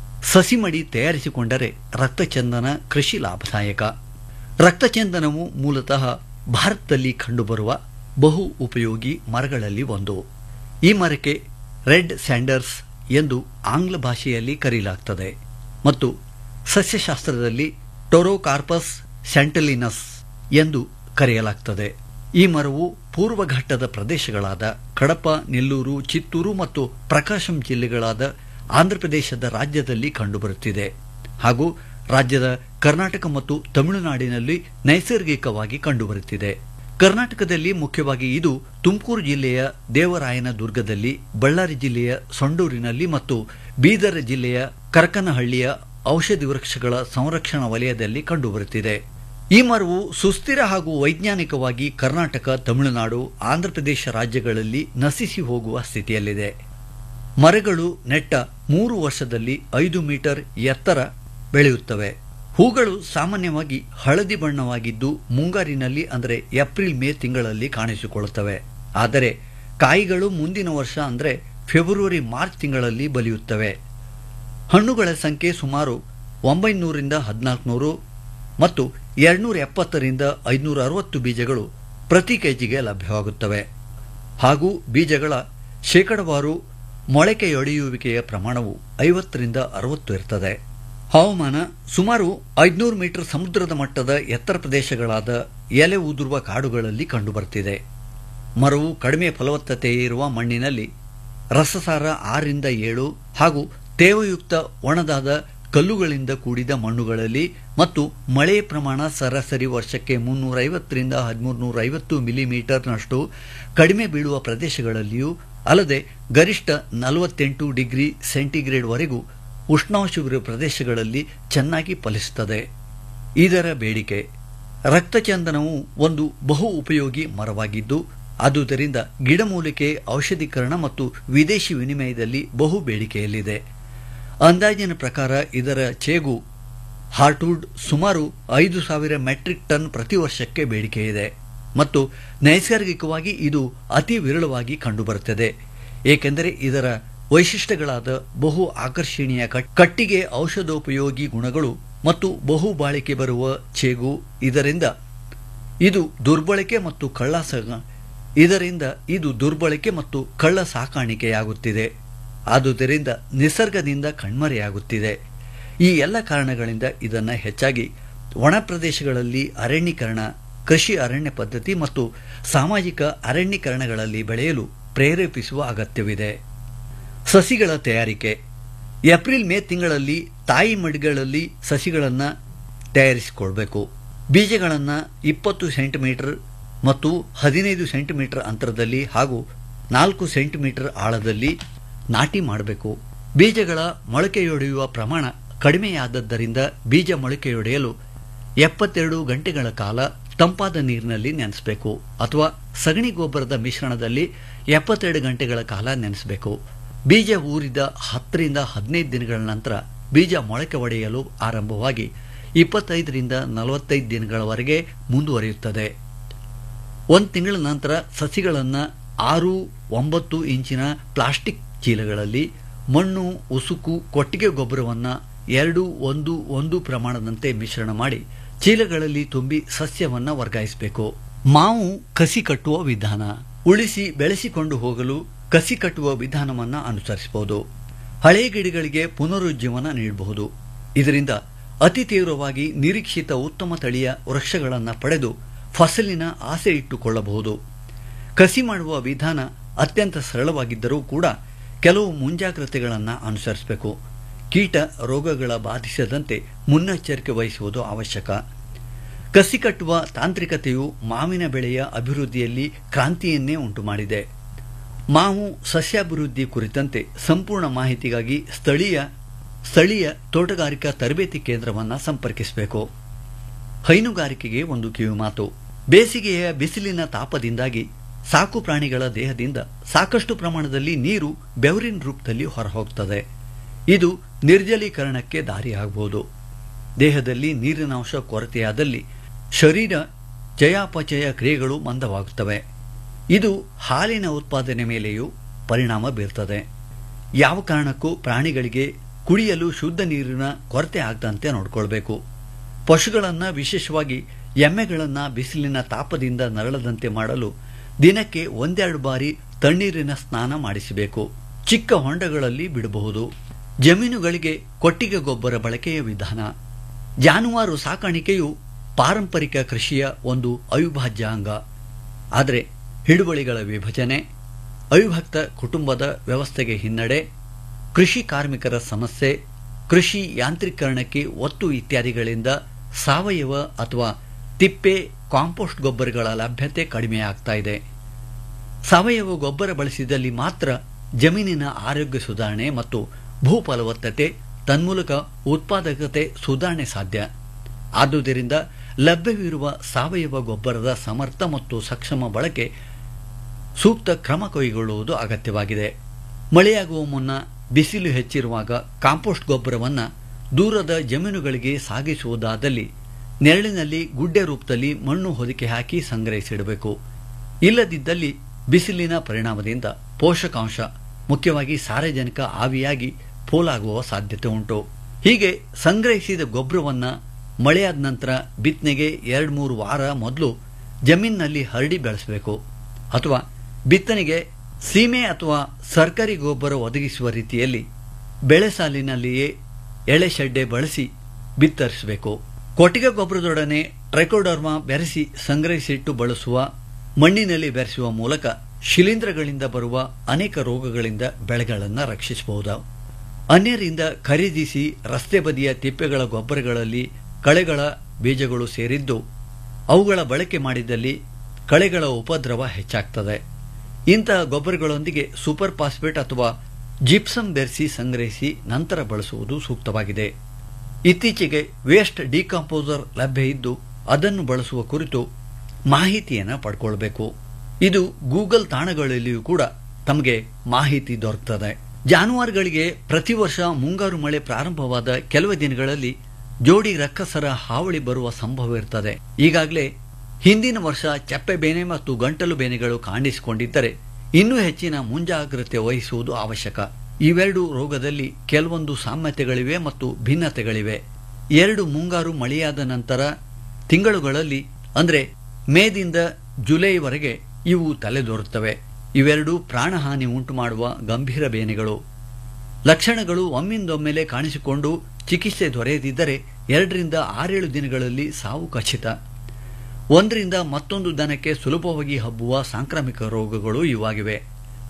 ಸಸಿಮಡಿ ತಯಾರಿಸಿಕೊಂಡರೆ ರಕ್ತಚಂದನ ಕೃಷಿ ಲಾಭದಾಯಕ ರಕ್ತಚಂದನವು ಮೂಲತಃ ಭಾರತದಲ್ಲಿ ಕಂಡುಬರುವ ಬಹು ಉಪಯೋಗಿ ಮರಗಳಲ್ಲಿ ಒಂದು ಈ ಮರಕ್ಕೆ ರೆಡ್ ಸ್ಯಾಂಡರ್ಸ್ ಎಂದು ಆಂಗ್ಲ ಭಾಷೆಯಲ್ಲಿ ಕರೆಯಲಾಗ್ತದೆ ಮತ್ತು ಸಸ್ಯಶಾಸ್ತ್ರದಲ್ಲಿ ಟೊರೋಕಾರ್ಪಸ್ ಸ್ಯಾಂಟಲಿನಸ್ ಎಂದು ಕರೆಯಲಾಗ್ತದೆ ಈ ಮರವು ಪೂರ್ವ ಘಟ್ಟದ ಪ್ರದೇಶಗಳಾದ ಕಡಪ ನೆಲ್ಲೂರು ಚಿತ್ತೂರು ಮತ್ತು ಪ್ರಕಾಶಂ ಜಿಲ್ಲೆಗಳಾದ ಆಂಧ್ರಪ್ರದೇಶದ ರಾಜ್ಯದಲ್ಲಿ ಕಂಡುಬರುತ್ತಿದೆ ಹಾಗೂ ರಾಜ್ಯದ ಕರ್ನಾಟಕ ಮತ್ತು ತಮಿಳುನಾಡಿನಲ್ಲಿ ನೈಸರ್ಗಿಕವಾಗಿ ಕಂಡುಬರುತ್ತಿದೆ ಕರ್ನಾಟಕದಲ್ಲಿ ಮುಖ್ಯವಾಗಿ ಇದು ತುಮಕೂರು ಜಿಲ್ಲೆಯ ದೇವರಾಯನ ದುರ್ಗದಲ್ಲಿ ಬಳ್ಳಾರಿ ಜಿಲ್ಲೆಯ ಸೊಂಡೂರಿನಲ್ಲಿ ಮತ್ತು ಬೀದರ್ ಜಿಲ್ಲೆಯ ಕರಕನಹಳ್ಳಿಯ ಔಷಧಿ ವೃಕ್ಷಗಳ ಸಂರಕ್ಷಣಾ ವಲಯದಲ್ಲಿ ಕಂಡುಬರುತ್ತಿದೆ ಈ ಮರವು ಸುಸ್ಥಿರ ಹಾಗೂ ವೈಜ್ಞಾನಿಕವಾಗಿ ಕರ್ನಾಟಕ ತಮಿಳುನಾಡು ಆಂಧ್ರಪ್ರದೇಶ ರಾಜ್ಯಗಳಲ್ಲಿ ನಶಿಸಿ ಹೋಗುವ ಸ್ಥಿತಿಯಲ್ಲಿದೆ ಮರಗಳು ನೆಟ್ಟ ಮೂರು ವರ್ಷದಲ್ಲಿ ಐದು ಮೀಟರ್ ಎತ್ತರ ಬೆಳೆಯುತ್ತವೆ ಹೂಗಳು ಸಾಮಾನ್ಯವಾಗಿ ಹಳದಿ ಬಣ್ಣವಾಗಿದ್ದು ಮುಂಗಾರಿನಲ್ಲಿ ಅಂದರೆ ಏಪ್ರಿಲ್ ಮೇ ತಿಂಗಳಲ್ಲಿ ಕಾಣಿಸಿಕೊಳ್ಳುತ್ತವೆ ಆದರೆ ಕಾಯಿಗಳು ಮುಂದಿನ ವರ್ಷ ಅಂದರೆ ಫೆಬ್ರವರಿ ಮಾರ್ಚ್ ತಿಂಗಳಲ್ಲಿ ಬಲಿಯುತ್ತವೆ ಹಣ್ಣುಗಳ ಸಂಖ್ಯೆ ಸುಮಾರು ಒಂಬೈನೂರಿಂದ ಹದಿನಾಲ್ಕುನೂರು ಮತ್ತು ಎರಡ್ನೂರ ಎಪ್ಪತ್ತರಿಂದ ಐದುನೂರ ಅರವತ್ತು ಬೀಜಗಳು ಪ್ರತಿ ಕೆಜಿಗೆ ಲಭ್ಯವಾಗುತ್ತವೆ ಹಾಗೂ ಬೀಜಗಳ ಶೇಕಡವಾರು ಮೊಳಕೆಯೊಡೆಯುವಿಕೆಯ ಪ್ರಮಾಣವು ಐವತ್ತರಿಂದ ಅರವತ್ತು ಇರ್ತದೆ ಹವಾಮಾನ ಸುಮಾರು ಐದುನೂರು ಮೀಟರ್ ಸಮುದ್ರದ ಮಟ್ಟದ ಎತ್ತರ ಪ್ರದೇಶಗಳಾದ ಎಲೆ ಉದುರುವ ಕಾಡುಗಳಲ್ಲಿ ಕಂಡುಬರುತ್ತಿದೆ ಮರವು ಕಡಿಮೆ ಫಲವತ್ತತೆ ಇರುವ ಮಣ್ಣಿನಲ್ಲಿ ರಸಸಾರ ಆರರಿಂದ ಏಳು ಹಾಗೂ ತೇವಯುಕ್ತ ಒಣದಾದ ಕಲ್ಲುಗಳಿಂದ ಕೂಡಿದ ಮಣ್ಣುಗಳಲ್ಲಿ ಮತ್ತು ಮಳೆ ಪ್ರಮಾಣ ಸರಾಸರಿ ವರ್ಷಕ್ಕೆ ಮುನ್ನೂರ ಐವತ್ತರಿಂದ ಹದಿಮೂರು ಐವತ್ತು ಮಿಲಿಮೀಟರ್ನಷ್ಟು ಕಡಿಮೆ ಬೀಳುವ ಪ್ರದೇಶಗಳಲ್ಲಿಯೂ ಅಲ್ಲದೆ ಗರಿಷ್ಠ ನಲವತ್ತೆಂಟು ಡಿಗ್ರಿ ಸೆಂಟಿಗ್ರೇಡ್ವರೆಗೂ ಉಷ್ಣಾಂಶವಿರುವ ಪ್ರದೇಶಗಳಲ್ಲಿ ಚೆನ್ನಾಗಿ ಫಲಿಸುತ್ತದೆ ಇದರ ಬೇಡಿಕೆ ರಕ್ತಚಂದನವು ಒಂದು ಬಹು ಉಪಯೋಗಿ ಮರವಾಗಿದ್ದು ಆದುದರಿಂದ ಗಿಡಮೂಲಿಕೆ ಔಷಧೀಕರಣ ಮತ್ತು ವಿದೇಶಿ ವಿನಿಮಯದಲ್ಲಿ ಬಹು ಬೇಡಿಕೆಯಲ್ಲಿದೆ ಅಂದಾಜಿನ ಪ್ರಕಾರ ಇದರ ಚೇಗು ಹಾರ್ಟ್ವುಡ್ ಸುಮಾರು ಐದು ಸಾವಿರ ಮೆಟ್ರಿಕ್ ಟನ್ ಪ್ರತಿ ವರ್ಷಕ್ಕೆ ಬೇಡಿಕೆ ಇದೆ ಮತ್ತು ನೈಸರ್ಗಿಕವಾಗಿ ಇದು ಅತಿ ವಿರಳವಾಗಿ ಕಂಡುಬರುತ್ತದೆ ಏಕೆಂದರೆ ಇದರ ವೈಶಿಷ್ಟ್ಯಗಳಾದ ಬಹು ಆಕರ್ಷಣೀಯ ಕಟ್- ಕಟ್ಟಿಗೆ ಔಷಧೋಪಯೋಗಿ ಗುಣಗಳು ಮತ್ತು ಬಹು ಬಾಳಿಕೆ ಬರುವ ಚೇಗು ಇದರಿಂದ ಇದು ದುರ್ಬಳಕೆ ಮತ್ತು ಕಳ್ಳ ಸ- ಇದರಿಂದ ಇದು ದುರ್ಬಳಕೆ ಮತ್ತು ಕಳ್ಳ ಸಾಕಾಣಿಕೆಯಾಗುತ್ತಿದೆ ಆದುದರಿಂದ ನಿಸರ್ಗದಿಂದ ಕಣ್ಮರೆಯಾಗುತ್ತಿದೆ ಈ ಎಲ್ಲ ಕಾರಣಗಳಿಂದ ಇದನ್ನು ಹೆಚ್ಚಾಗಿ ಒಣ ಪ್ರದೇಶಗಳಲ್ಲಿ ಅರಣ್ಯೀಕರಣ ಕೃಷಿ ಅರಣ್ಯ ಪದ್ಧತಿ ಮತ್ತು ಸಾಮಾಜಿಕ ಅರಣ್ಯೀಕರಣಗಳಲ್ಲಿ ಬೆಳೆಯಲು ಪ್ರೇರೇಪಿಸುವ ಅಗತ್ಯವಿದೆ ಸಸಿಗಳ ತಯಾರಿಕೆ ಏಪ್ರಿಲ್ ಮೇ ತಿಂಗಳಲ್ಲಿ ತಾಯಿ ಮಡಿಗಳಲ್ಲಿ ಸಸಿಗಳನ್ನು ತಯಾರಿಸಿಕೊಳ್ಬೇಕು ಬೀಜಗಳನ್ನು ಇಪ್ಪತ್ತು ಸೆಂಟಿಮೀಟರ್ ಮತ್ತು ಹದಿನೈದು ಸೆಂಟಿಮೀಟರ್ ಅಂತರದಲ್ಲಿ ಹಾಗೂ ನಾಲ್ಕು ಸೆಂಟಿಮೀಟರ್ ಆಳದಲ್ಲಿ ನಾಟಿ ಮಾಡಬೇಕು ಬೀಜಗಳ ಮೊಳಕೆಯೊಡೆಯುವ ಪ್ರಮಾಣ ಕಡಿಮೆಯಾದದ್ದರಿಂದ ಬೀಜ ಮೊಳಕೆಯೊಡೆಯಲು ಎಪ್ಪತ್ತೆರಡು ಗಂಟೆಗಳ ಕಾಲ ತಂಪಾದ ನೀರಿನಲ್ಲಿ ನೆನೆಸಬೇಕು ಅಥವಾ ಸಗಣಿ ಗೊಬ್ಬರದ ಮಿಶ್ರಣದಲ್ಲಿ ಎಪ್ಪತ್ತೆರಡು ಗಂಟೆಗಳ ಕಾಲ ನೆನೆಸಬೇಕು ಬೀಜ ಊರಿದ ಹತ್ತರಿಂದ ಹದಿನೈದು ದಿನಗಳ ನಂತರ ಬೀಜ ಮೊಳಕೆ ಒಡೆಯಲು ಆರಂಭವಾಗಿ ಇಪ್ಪತ್ತೈದರಿಂದ ನಲವತ್ತೈದು ದಿನಗಳವರೆಗೆ ಮುಂದುವರಿಯುತ್ತದೆ ಒಂದು ತಿಂಗಳ ನಂತರ ಸಸಿಗಳನ್ನು ಆರು ಒಂಬತ್ತು ಇಂಚಿನ ಪ್ಲಾಸ್ಟಿಕ್ ಚೀಲಗಳಲ್ಲಿ ಮಣ್ಣು ಉಸುಕು ಕೊಟ್ಟಿಗೆ ಗೊಬ್ಬರವನ್ನು ಎರಡು ಒಂದು ಒಂದು ಪ್ರಮಾಣದಂತೆ ಮಿಶ್ರಣ ಮಾಡಿ ಚೀಲಗಳಲ್ಲಿ ತುಂಬಿ ಸಸ್ಯವನ್ನ ವರ್ಗಾಯಿಸಬೇಕು ಮಾವು ಕಸಿ ಕಟ್ಟುವ ವಿಧಾನ ಉಳಿಸಿ ಬೆಳೆಸಿಕೊಂಡು ಹೋಗಲು ಕಸಿ ಕಟ್ಟುವ ವಿಧಾನವನ್ನ ಅನುಸರಿಸಬಹುದು ಹಳೆ ಗಿಡಗಳಿಗೆ ಪುನರುಜ್ಜೀವನ ನೀಡಬಹುದು ಇದರಿಂದ ಅತಿ ತೀವ್ರವಾಗಿ ನಿರೀಕ್ಷಿತ ಉತ್ತಮ ತಳಿಯ ವೃಕ್ಷಗಳನ್ನು ಪಡೆದು ಫಸಲಿನ ಆಸೆ ಇಟ್ಟುಕೊಳ್ಳಬಹುದು ಕಸಿ ಮಾಡುವ ವಿಧಾನ ಅತ್ಯಂತ ಸರಳವಾಗಿದ್ದರೂ ಕೂಡ ಕೆಲವು ಮುಂಜಾಗ್ರತೆಗಳನ್ನು ಅನುಸರಿಸಬೇಕು ಕೀಟ ರೋಗಗಳ ಬಾಧಿಸದಂತೆ ಮುನ್ನೆಚ್ಚರಿಕೆ ವಹಿಸುವುದು ಅವಶ್ಯಕ ಕಸಿ ಕಟ್ಟುವ ತಾಂತ್ರಿಕತೆಯು ಮಾವಿನ ಬೆಳೆಯ ಅಭಿವೃದ್ಧಿಯಲ್ಲಿ ಕ್ರಾಂತಿಯನ್ನೇ ಉಂಟುಮಾಡಿದೆ ಮಾವು ಸಸ್ಯಾಭಿವೃದ್ಧಿ ಕುರಿತಂತೆ ಸಂಪೂರ್ಣ ಮಾಹಿತಿಗಾಗಿ ಸ್ಥಳೀಯ ಸ್ಥಳೀಯ ತೋಟಗಾರಿಕಾ ತರಬೇತಿ ಕೇಂದ್ರವನ್ನು ಸಂಪರ್ಕಿಸಬೇಕು ಹೈನುಗಾರಿಕೆಗೆ ಒಂದು ಕಿವಿಮಾತು ಬೇಸಿಗೆಯ ಬಿಸಿಲಿನ ತಾಪದಿಂದಾಗಿ ಸಾಕು ಪ್ರಾಣಿಗಳ ದೇಹದಿಂದ ಸಾಕಷ್ಟು ಪ್ರಮಾಣದಲ್ಲಿ ನೀರು ಬೆವರಿನ ರೂಪದಲ್ಲಿ ಹೊರಹೋಗ್ತದೆ ಇದು ನಿರ್ಜಲೀಕರಣಕ್ಕೆ ದಾರಿಯಾಗಬಹುದು ದೇಹದಲ್ಲಿ ನೀರಿನಾಂಶ ಕೊರತೆಯಾದಲ್ಲಿ ಶರೀರ ಚಯಾಪಚಯ ಕ್ರಿಯೆಗಳು ಮಂದವಾಗುತ್ತವೆ ಇದು ಹಾಲಿನ ಉತ್ಪಾದನೆ ಮೇಲೆಯೂ ಪರಿಣಾಮ ಬೀರ್ತದೆ ಯಾವ ಕಾರಣಕ್ಕೂ ಪ್ರಾಣಿಗಳಿಗೆ ಕುಡಿಯಲು ಶುದ್ಧ ನೀರಿನ ಕೊರತೆ ಆಗದಂತೆ ನೋಡಿಕೊಳ್ಬೇಕು ಪಶುಗಳನ್ನು ವಿಶೇಷವಾಗಿ ಎಮ್ಮೆಗಳನ್ನು ಬಿಸಿಲಿನ ತಾಪದಿಂದ ನರಳದಂತೆ ಮಾಡಲು ದಿನಕ್ಕೆ ಒಂದೆರಡು ಬಾರಿ ತಣ್ಣೀರಿನ ಸ್ನಾನ ಮಾಡಿಸಬೇಕು ಚಿಕ್ಕ ಹೊಂಡಗಳಲ್ಲಿ ಬಿಡಬಹುದು ಜಮೀನುಗಳಿಗೆ ಕೊಟ್ಟಿಗೆ ಗೊಬ್ಬರ ಬಳಕೆಯ ವಿಧಾನ ಜಾನುವಾರು ಸಾಕಾಣಿಕೆಯು ಪಾರಂಪರಿಕ ಕೃಷಿಯ ಒಂದು ಅವಿಭಾಜ್ಯ ಅಂಗ ಆದರೆ ಹಿಡುವಳಿಗಳ ವಿಭಜನೆ ಅವಿಭಕ್ತ ಕುಟುಂಬದ ವ್ಯವಸ್ಥೆಗೆ ಹಿನ್ನಡೆ ಕೃಷಿ ಕಾರ್ಮಿಕರ ಸಮಸ್ಯೆ ಕೃಷಿ ಯಾಂತ್ರೀಕರಣಕ್ಕೆ ಒತ್ತು ಇತ್ಯಾದಿಗಳಿಂದ ಸಾವಯವ ಅಥವಾ ತಿಪ್ಪೆ ಕಾಂಪೋಸ್ಟ್ ಗೊಬ್ಬರಗಳ ಲಭ್ಯತೆ ಕಡಿಮೆಯಾಗ್ತಾ ಇದೆ ಸಾವಯವ ಗೊಬ್ಬರ ಬಳಸಿದಲ್ಲಿ ಮಾತ್ರ ಜಮೀನಿನ ಆರೋಗ್ಯ ಸುಧಾರಣೆ ಮತ್ತು ಭೂ ಫಲವತ್ತತೆ ತನ್ಮೂಲಕ ಉತ್ಪಾದಕತೆ ಸುಧಾರಣೆ ಸಾಧ್ಯ ಆದುದರಿಂದ ಲಭ್ಯವಿರುವ ಸಾವಯವ ಗೊಬ್ಬರದ ಸಮರ್ಥ ಮತ್ತು ಸಕ್ಷಮ ಬಳಕೆ ಸೂಕ್ತ ಕ್ರಮ ಕೈಗೊಳ್ಳುವುದು ಅಗತ್ಯವಾಗಿದೆ ಮಳೆಯಾಗುವ ಮುನ್ನ ಬಿಸಿಲು ಹೆಚ್ಚಿರುವಾಗ ಕಾಂಪೋಸ್ಟ್ ಗೊಬ್ಬರವನ್ನು ದೂರದ ಜಮೀನುಗಳಿಗೆ ಸಾಗಿಸುವುದಾದಲ್ಲಿ ನೆರಳಿನಲ್ಲಿ ಗುಡ್ಡೆ ರೂಪದಲ್ಲಿ ಮಣ್ಣು ಹೊದಿಕೆ ಹಾಕಿ ಸಂಗ್ರಹಿಸಿಡಬೇಕು ಇಲ್ಲದಿದ್ದಲ್ಲಿ ಬಿಸಿಲಿನ ಪರಿಣಾಮದಿಂದ ಪೋಷಕಾಂಶ ಮುಖ್ಯವಾಗಿ ಸಾರಜನಕ ಆವಿಯಾಗಿ ಪೋಲಾಗುವ ಸಾಧ್ಯತೆ ಉಂಟು ಹೀಗೆ ಸಂಗ್ರಹಿಸಿದ ಗೊಬ್ಬರವನ್ನು ಮಳೆಯಾದ ನಂತರ ಬಿತ್ತನೆಗೆ ಎರಡು ಮೂರು ವಾರ ಮೊದಲು ಜಮೀನಿನಲ್ಲಿ ಹರಡಿ ಬೆಳೆಸಬೇಕು ಅಥವಾ ಬಿತ್ತನೆಗೆ ಸೀಮೆ ಅಥವಾ ಸರ್ಕಾರಿ ಗೊಬ್ಬರ ಒದಗಿಸುವ ರೀತಿಯಲ್ಲಿ ಬೆಳೆ ಸಾಲಿನಲ್ಲಿಯೇ ಎಳೆ ಶೆಡ್ಡೆ ಬಳಸಿ ಬಿತ್ತರಿಸಬೇಕು ಕೊಟ್ಟಿಗೆ ಗೊಬ್ಬರದೊಡನೆ ಟ್ರೈಕೋಡರ್ಮಾ ಬೆರೆಸಿ ಸಂಗ್ರಹಿಸಿಟ್ಟು ಬಳಸುವ ಮಣ್ಣಿನಲ್ಲಿ ಬೆರೆಸುವ ಮೂಲಕ ಶಿಲೀಂಧ್ರಗಳಿಂದ ಬರುವ ಅನೇಕ ರೋಗಗಳಿಂದ ಬೆಳೆಗಳನ್ನು ರಕ್ಷಿಸಬಹುದು ಅನ್ಯರಿಂದ ಖರೀದಿಸಿ ರಸ್ತೆ ಬದಿಯ ತಿಪ್ಪೆಗಳ ಗೊಬ್ಬರಗಳಲ್ಲಿ ಕಳೆಗಳ ಬೀಜಗಳು ಸೇರಿದ್ದು ಅವುಗಳ ಬಳಕೆ ಮಾಡಿದಲ್ಲಿ ಕಳೆಗಳ ಉಪದ್ರವ ಹೆಚ್ಚಾಗ್ತದೆ ಇಂತಹ ಗೊಬ್ಬರಗಳೊಂದಿಗೆ ಸೂಪರ್ ಫಾಸ್ಫೇಟ್ ಅಥವಾ ಜಿಪ್ಸಮ್ ಬೆರೆಸಿ ಸಂಗ್ರಹಿಸಿ ನಂತರ ಬಳಸುವುದು ಸೂಕ್ತವಾಗಿದೆ ಇತ್ತೀಚೆಗೆ ವೇಸ್ಟ್ ಡಿಕಂಪೋಸರ್ ಲಭ್ಯ ಇದ್ದು ಅದನ್ನು ಬಳಸುವ ಕುರಿತು ಮಾಹಿತಿಯನ್ನು ಪಡ್ಕೊಳ್ಬೇಕು ಇದು ಗೂಗಲ್ ತಾಣಗಳಲ್ಲಿಯೂ ಕೂಡ ತಮಗೆ ಮಾಹಿತಿ ದೊರಕ್ತದೆ ಜಾನುವಾರುಗಳಿಗೆ ಪ್ರತಿ ವರ್ಷ ಮುಂಗಾರು ಮಳೆ ಪ್ರಾರಂಭವಾದ ಕೆಲವೇ ದಿನಗಳಲ್ಲಿ ಜೋಡಿ ರಕ್ಕಸರ ಹಾವಳಿ ಬರುವ ಸಂಭವ ಇರ್ತದೆ ಈಗಾಗಲೇ ಹಿಂದಿನ ವರ್ಷ ಚಪ್ಪೆ ಬೇನೆ ಮತ್ತು ಗಂಟಲು ಬೇನೆಗಳು ಕಾಣಿಸಿಕೊಂಡಿದ್ದರೆ ಇನ್ನೂ ಹೆಚ್ಚಿನ ಮುಂಜಾಗ್ರತೆ ವಹಿಸುವುದು ಅವಶ್ಯಕ ಇವೆರಡು ರೋಗದಲ್ಲಿ ಕೆಲವೊಂದು ಸಾಮ್ಯತೆಗಳಿವೆ ಮತ್ತು ಭಿನ್ನತೆಗಳಿವೆ ಎರಡು ಮುಂಗಾರು ಮಳೆಯಾದ ನಂತರ ತಿಂಗಳುಗಳಲ್ಲಿ ಅಂದರೆ ಮೇದಿಂದ ಜುಲೈವರೆಗೆ ಇವು ತಲೆದೋರುತ್ತವೆ ಇವೆರಡು ಪ್ರಾಣಹಾನಿ ಉಂಟು ಮಾಡುವ ಗಂಭೀರ ಬೇನೆಗಳು ಲಕ್ಷಣಗಳು ಒಮ್ಮಿಂದೊಮ್ಮೆಲೆ ಕಾಣಿಸಿಕೊಂಡು ಚಿಕಿತ್ಸೆ ದೊರೆಯದಿದ್ದರೆ ಎರಡರಿಂದ ಆರೇಳು ದಿನಗಳಲ್ಲಿ ಸಾವು ಖಚಿತ ಒಂದರಿಂದ ಮತ್ತೊಂದು ದನಕ್ಕೆ ಸುಲಭವಾಗಿ ಹಬ್ಬುವ ಸಾಂಕ್ರಾಮಿಕ ರೋಗಗಳು ಇವಾಗಿವೆ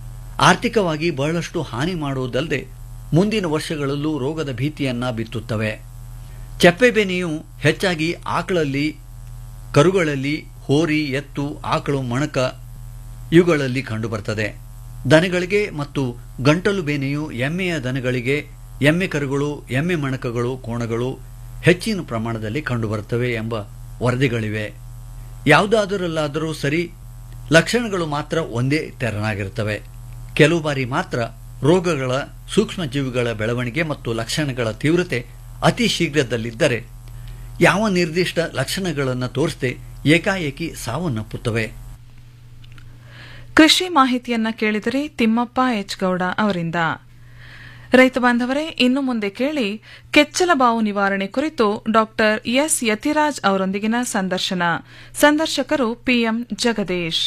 ಆರ್ಥಿಕವಾಗಿ ಬಹಳಷ್ಟು ಹಾನಿ ಮಾಡುವುದಲ್ಲದೆ ಮುಂದಿನ ವರ್ಷಗಳಲ್ಲೂ ರೋಗದ ಭೀತಿಯನ್ನ ಬಿತ್ತುತ್ತವೆ ಚಪ್ಪೆಬೆನೆಯು ಹೆಚ್ಚಾಗಿ ಆಕಳಲ್ಲಿ ಕರುಗಳಲ್ಲಿ ಹೋರಿ ಎತ್ತು ಆಕಳು ಮಣಕ ಇವುಗಳಲ್ಲಿ ಕಂಡುಬರ್ತದೆ ದನಗಳಿಗೆ ಮತ್ತು ಗಂಟಲು ಬೇನೆಯು ಎಮ್ಮೆಯ ದನಗಳಿಗೆ ಎಮ್ಮೆ ಕರುಗಳು ಎಮ್ಮೆ ಮಣಕಗಳು ಕೋಣಗಳು ಹೆಚ್ಚಿನ ಪ್ರಮಾಣದಲ್ಲಿ ಕಂಡುಬರುತ್ತವೆ ಎಂಬ ವರದಿಗಳಿವೆ ಯಾವುದಾದರಲ್ಲಾದರೂ ಸರಿ ಲಕ್ಷಣಗಳು ಮಾತ್ರ ಒಂದೇ ತೆರನಾಗಿರುತ್ತವೆ ಕೆಲವು ಬಾರಿ ಮಾತ್ರ ರೋಗಗಳ ಸೂಕ್ಷ್ಮಜೀವಿಗಳ ಬೆಳವಣಿಗೆ ಮತ್ತು ಲಕ್ಷಣಗಳ ತೀವ್ರತೆ ಅತಿ ಶೀಘ್ರದಲ್ಲಿದ್ದರೆ ಯಾವ ನಿರ್ದಿಷ್ಟ ಲಕ್ಷಣಗಳನ್ನು ತೋರಿಸದೆ ಏಕಾಏಕಿ ಸಾವನ್ನಪ್ಪುತ್ತವೆ ಕೃಷಿ ಮಾಹಿತಿಯನ್ನ ಕೇಳಿದರೆ ತಿಮ್ಮಪ್ಪ ಎಚ್ ಗೌಡ ಅವರಿಂದ ರೈತ ಬಾಂಧವರೇ ಇನ್ನು ಮುಂದೆ ಕೇಳಿ ಕೆಚ್ಚಲ ಬಾವು ನಿವಾರಣೆ ಕುರಿತು ಡಾಕ್ಟರ್ ಎಸ್ ಯತಿರಾಜ್ ಅವರೊಂದಿಗಿನ ಸಂದರ್ಶನ ಸಂದರ್ಶಕರು ಪಿಎಂ ಜಗದೀಶ್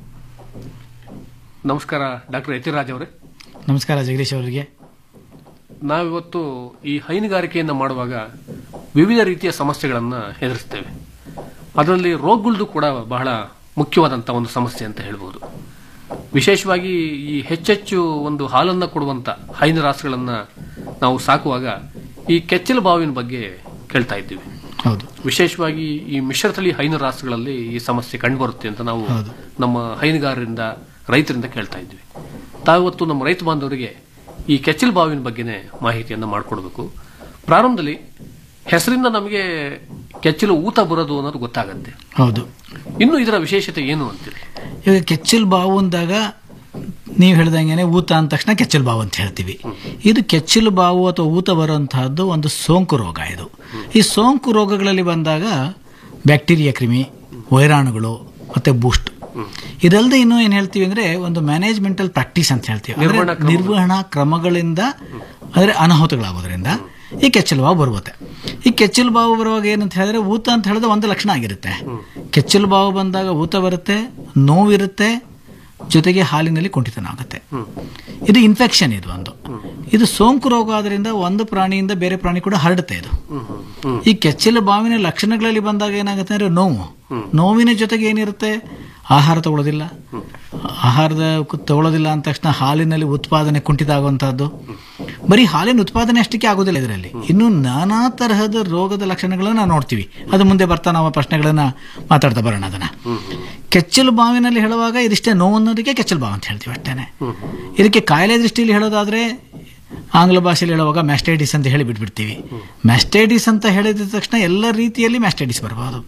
ನಮಸ್ಕಾರ ಡಾಕ್ಟರ್ ಯತಿರಾಜ್ ಅವರೇ ನಮಸ್ಕಾರ ಜಗದೀಶ್ ಅವರಿಗೆ ನಾವಿವತ್ತು ಈ ಹೈನುಗಾರಿಕೆಯನ್ನು ಮಾಡುವಾಗ ವಿವಿಧ ರೀತಿಯ ಸಮಸ್ಯೆಗಳನ್ನು ಎದುರಿಸ್ತೇವೆ ಅದರಲ್ಲಿ ರೋಗಗಳದ್ದು ಕೂಡ ಬಹಳ ಮುಖ್ಯವಾದಂಥ ಒಂದು ಸಮಸ್ಯೆ ಅಂತ ಹೇಳ್ಬೋದು ವಿಶೇಷವಾಗಿ ಈ ಹೆಚ್ಚೆಚ್ಚು ಒಂದು ಹಾಲನ್ನು ಕೊಡುವಂಥ ಹೈನು ರಾಸುಗಳನ್ನು ನಾವು ಸಾಕುವಾಗ ಈ ಕೆಚ್ಚಲು ಬಾವಿನ ಬಗ್ಗೆ ಕೇಳ್ತಾ ಇದ್ದೀವಿ ಹೌದು ವಿಶೇಷವಾಗಿ ಈ ಮಿಶ್ರತಳಿ ಹೈನು ರಾಸುಗಳಲ್ಲಿ ಈ ಸಮಸ್ಯೆ ಕಂಡುಬರುತ್ತೆ ಅಂತ ನಾವು ಹೌದು. ನಮ್ಮ ಹೈನುಗಾರರಿಂದ ರೈತರಿಂದ ಕೇಳ್ತಾ ಇದ್ವಿ ತಾವತ್ತು ನಮ್ಮ ರೈತ ಬಾಂಧವರಿಗೆ ಈ ಕೆಚ್ಚಲು ಬಾವಿನ ಬಗ್ಗೆನೇ ಮಾಹಿತಿಯನ್ನು ಮಾಡಿಕೊಡ್ಬೇಕು ಪ್ರಾರಂಭದಲ್ಲಿ ಹೆಸರಿಂದ ನಮಗೆ ಕೆಚ್ಚಲು ಊತ ಬರೋದು ಅನ್ನೋದು ಗೊತ್ತಾಗತ್ತೆ ಹೌದು ಇನ್ನು ಇದರ ವಿಶೇಷತೆ ಏನು ಅಂತೀರಿ ಈಗ ಕೆಚ್ಚಲ್ ಬಾವು ಅಂದಾಗ ನೀವು ಹೇಳ್ದಂಗೆ ಊತ ಅಂದ ತಕ್ಷಣ ಕೆಚ್ಚಲು ಬಾವು ಅಂತ ಹೇಳ್ತೀವಿ ಇದು ಕೆಚ್ಚಲು ಬಾವು ಅಥವಾ ಊತ ಬರುವಂತಹದ್ದು ಒಂದು ಸೋಂಕು ರೋಗ ಇದು ಈ ಸೋಂಕು ರೋಗಗಳಲ್ಲಿ ಬಂದಾಗ ಬ್ಯಾಕ್ಟೀರಿಯಾ ಕ್ರಿಮಿ ವೈರಾಣುಗಳು ಮತ್ತೆ ಬೂಸ್ಟ್ ಇದಲ್ಲದೆ ಇನ್ನು ಏನ್ ಹೇಳ್ತೀವಿ ಅಂದ್ರೆ ಒಂದು ಮ್ಯಾನೇಜ್ಮೆಂಟಲ್ ಪ್ರಾಕ್ಟೀಸ್ ಅಂತ ಹೇಳ್ತೀವಿ ಅಂದ್ರೆ ನಿರ್ವಹಣಾ ಕ್ರಮಗಳು. ನಿರ್ವಹಣಾ ಕ್ರಮಗಳಿಂದ ಅಂದ್ರೆ ಅನಾಹುತಗಳಾಗೋದ್ರಿಂದ ಈ ಕೆಚ್ಚಲು ಬಾವು ಬರುತ್ತೆ ಈ ಕೆಚ್ಚಲು ಬಾವು ಬರುವಾಗ ಏನಂತ ಹೇಳಿದ್ರೆ ಊತ ಅಂತ ಹೇಳಿದ್ರೆ ಒಂದು ಲಕ್ಷಣ ಆಗಿರುತ್ತೆ ಕೆಚ್ಚಲು ಬಾವು ಬಂದಾಗ ಊತ ಬರುತ್ತೆ ನೋವಿರುತ್ತೆ ಜೊತೆಗೆ ಹಾಲಿನಲ್ಲಿ ಕುಂಠಿತನ ಆಗುತ್ತೆ ಇದು ಇನ್ಫೆಕ್ಷನ್ ಇದು ಒಂದು ಇದು ಸೋಂಕು ರೋಗ ಆದ್ರಿಂದ ಒಂದು ಪ್ರಾಣಿಯಿಂದ ಬೇರೆ ಪ್ರಾಣಿ ಕೂಡ ಹರಡುತ್ತೆ ಇದು ಈ ಕೆಚ್ಚಲು ಬಾವಿನ ಲಕ್ಷಣಗಳಲ್ಲಿ ಬಂದಾಗ ಏನಾಗುತ್ತೆ ಅಂದ್ರೆ ನೋವು ನೋವಿನ ಜೊತೆಗೆ ಏನಿರುತ್ತೆ ಆಹಾರ ತಗೊಳ್ಳೋದಿಲ್ಲ ಆಹಾರದ ಕು- ತಗೊಳ್ಳೋದಿಲ್ಲ ಅಂದ ತಕ್ಷಣ ಹಾಲಿನಲ್ಲಿ ಉತ್ಪಾದನೆ ಕುಂಠಿತ ಆಗುವಂತಹದ್ದು ಬರೀ ಹಾಲಿನ ಉತ್ಪಾದನೆ ಅಷ್ಟಕ್ಕೆ ಆಗೋದಿಲ್ಲ ಇದರಲ್ಲಿ ಇನ್ನು ನಾನಾ ತರಹದ ರೋಗದ ಲಕ್ಷಣಗಳನ್ನ ನಾವು ನೋಡ್ತೀವಿ ಅದು ಮುಂದೆ ಬರ್ತಾ ನಾವು ಆ ಪ್ರಶ್ನೆಗಳನ್ನ ಮಾತಾಡ್ತಾ ಬರೋಣ ಅದನ್ನ ಕೆಚ್ಚಲು ಬಾವಿನಲ್ಲಿ ಹೇಳುವಾಗ ಇದಿಷ್ಟೇ ನೋವು ಅನ್ನೋದಕ್ಕೆ ಕೆಚ್ಚಲು ಬಾವು ಅಂತ ಹೇಳ್ತೀವಿ ಅಷ್ಟೇನೆ ಇದಕ್ಕೆ ಕಾಯಿಲೆ ದೃಷ್ಟಿಯಲ್ಲಿ ಹೇಳೋದಾದ್ರೆ ಆಂಗ್ಲ ಭಾಷೆಯಲ್ಲಿ ಹೇಳುವಾಗ ಮ್ಯಾಸ್ಟೈಟಿಸ್ ಅಂತ ಹೇಳಿ ಬಿಟ್ಬಿಡ್ತೀವಿ ಮ್ಯಾಸ್ಟೈಟಿಸ್ ಅಂತ ಹೇಳಿದ ತಕ್ಷಣ ಎಲ್ಲ ರೀತಿಯಲ್ಲಿ ಮ್ಯಾಸ್ಟೈಟಿಸ್ ಬರಬಹುದು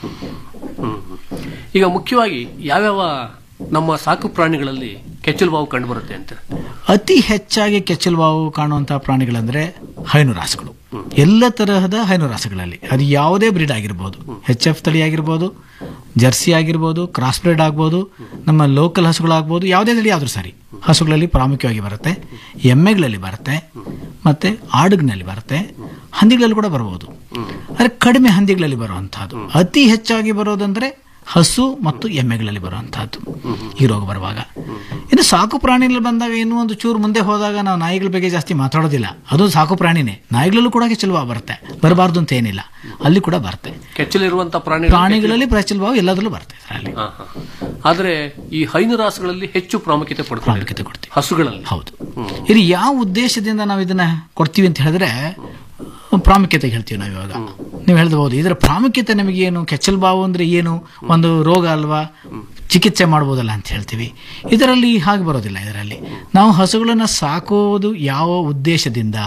ಈಗ ಮುಖ್ಯವಾಗಿ ಯಾವ್ಯಾವ ನಮ್ಮ ಸಾಕು ಪ್ರಾಣಿಗಳಲ್ಲಿ ಕೆಚ್ಚಲು ಬಾವು ಕಂಡು ಬರುತ್ತೆ ಅಂತ ಅತಿ ಹೆಚ್ಚಾಗಿ ಕೆಚ್ಚಲು ಬಾವು ಕಾಣುವಂತಹ ಪ್ರಾಣಿಗಳಂದ್ರೆ ಹೈನುರಾಸುಗಳು ಎಲ್ಲ ತರಹದ ಹೈನುರಾಸುಗಳಲ್ಲಿ ಅದು ಯಾವುದೇ ಬ್ರೀಡ್ ಆಗಿರ್ಬೋದು ಎಚ್ ಎಫ್ ತಳಿ ಆಗಿರ್ಬೋದು ಜರ್ಸಿ ಆಗಿರ್ಬೋದು ಕ್ರಾಸ್ ಬ್ರೀಡ್ ಆಗ್ಬೋದು ನಮ್ಮ ಲೋಕಲ್ ಹಸುಗಳಾಗ್ಬೋದು ಯಾವುದೇ ತಳಿ ಆದ್ರೂ ಸರಿ ಹಸುಗಳಲ್ಲಿ ಪ್ರಾಮುಖ್ಯವಾಗಿ ಬರುತ್ತೆ ಎಮ್ಮೆಗಳಲ್ಲಿ ಬರುತ್ತೆ ಮತ್ತೆ ಆಡುಗಿನಲ್ಲಿ ಬರುತ್ತೆ ಹಂದಿಗಳಲ್ಲಿ ಕೂಡ ಬರಬಹುದು ಆದರೆ ಕಡಿಮೆ ಹಂದಿಗಳಲ್ಲಿ ಬರುವಂತಹದ್ದು ಅತಿ ಹೆಚ್ಚಾಗಿ ಬರೋದಂದ್ರೆ ಹಸು ಮತ್ತು ಎಮ್ಮೆಗಳಲ್ಲಿ ಬರುವಂತಹದ್ದು ಈ ರೋಗ ಬರುವಾಗ ಇನ್ನು ಸಾಕು ಪ್ರಾಣಿಗಳಲ್ಲಿ ಬಂದಾಗ ಇನ್ನೂ ಒಂದು ಚೂರು ಮುಂದೆ ಹೋದಾಗ ನಾವು ನಾಯಿಗಳ ಬಗ್ಗೆ ಜಾಸ್ತಿ ಮಾತಾಡೋದಿಲ್ಲ ಅದು ಸಾಕು ಪ್ರಾಣಿನೇ ನಾಯಿಗಳಲ್ಲೂ ಕೂಡ ಕೆಚ್ಚಲು ಬಾವು ಬರುತ್ತೆ ಬರಬಾರ್ದು ಅಂತ ಏನಿಲ್ಲ ಅಲ್ಲಿ ಕೂಡ ಬರುತ್ತೆ ಕೆಚ್ಚಲಿರುವಂತ ಪ್ರಾಣಿ ಪ್ರಾಣಿಗಳಲ್ಲಿ ಕೆಚ್ಚಲು ಬಾವು ಎಲ್ಲದರಲ್ಲೂ ಬರುತ್ತೆ ಅದರಲ್ಲಿ ಆದ್ರೆ ಈ ಹೈನು ರಾಸುಗಳಲ್ಲಿ ಹೆಚ್ಚು ಪ್ರಾಮುಖ್ಯತೆ ಪಡ್ಕೊಂಡು ಪ್ರಾಮುಖ್ಯತೆ ಕೊಡ್ತೀವಿ ಹಸುಗಳಲ್ಲಿ ಹೌದು ಇದು ಯಾವ ಉದ್ದೇಶದಿಂದ ನಾವು ಇದನ್ನ ಕೊಡ್ತೀವಿ ಅಂತ ಹೇಳಿದ್ರೆ ಪ್ರಾಮುಖ್ಯತೆ ಹೇಳ್ತೀವಿ ನಾವು ಇವಾಗ ನೀವು ಹೇಳ್ಬೋದು ಇದರ ಪ್ರಾಮುಖ್ಯತೆ ನಮಗೆ ಏನು ಕೆಚ್ಚಲು ಬಾವು ಅಂದ್ರೆ ಏನು ಒಂದು ರೋಗ ಅಲ್ವಾ ಚಿಕಿತ್ಸೆ ಮಾಡ್ಬೋದಲ್ಲ ಅಂತ ಹೇಳ್ತೀವಿ ಇದರಲ್ಲಿ ಹಾಗೆ ಬರೋದಿಲ್ಲ ಇದರಲ್ಲಿ ನಾವು ಹಸುಗಳನ್ನ ಸಾಕೋದು ಯಾವ ಉದ್ದೇಶದಿಂದ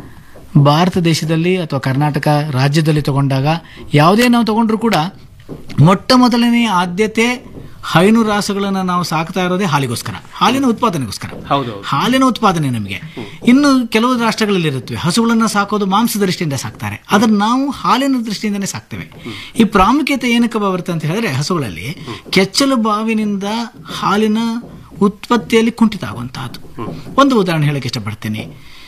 ಭಾರತ ದೇಶದಲ್ಲಿ ಅಥವಾ ಕರ್ನಾಟಕ ರಾಜ್ಯದಲ್ಲಿ ತಗೊಂಡಾಗ ಯಾವುದೇ ನಾವು ತಗೊಂಡ್ರು ಕೂಡ ಮೊಟ್ಟ ಮೊದಲನೇ ಆದ್ಯತೆ ಹೈನು ರಾಸುಗಳನ್ನ ನಾವು ಸಾಕ್ತಾ ಇರೋದೇ ಹಾಲಿಗೋಸ್ಕರ ಹಾಲಿನ ಉತ್ಪಾದನೆಗೋಸ್ಕರ ಹೌದು ಹಾಲಿನ ಉತ್ಪಾದನೆ ನಮಗೆ ಇನ್ನು ಕೆಲವು ರಾಷ್ಟ್ರಗಳಲ್ಲಿ ಇರುತ್ತವೆ ಹಸುಗಳನ್ನ ಸಾಕೋದು ಮಾಂಸದ ದೃಷ್ಟಿಯಿಂದ ಸಾಕ್ತಾರೆ ಆದ್ರೆ ನಾವು ಹಾಲಿನ ದೃಷ್ಟಿಯಿಂದನೇ ಸಾಕ್ತೇವೆ ಈ ಪ್ರಾಮುಖ್ಯತೆ ಏನಕ್ಕೆ ಬರುತ್ತೆ ಅಂತ ಹೇಳಿದ್ರೆ ಹಸುಗಳಲ್ಲಿ ಕೆಚ್ಚಲು ಬಾವಿನಿಂದ ಹಾಲಿನ ಉತ್ಪತ್ತಿಯಲ್ಲಿ ಕುಂಠಿತ ಆಗುವಂತಹದ್ದು ಒಂದು ಉದಾಹರಣೆ ಹೇಳಕ್ಕೆ ಇಷ್ಟಪಡ್ತೀನಿ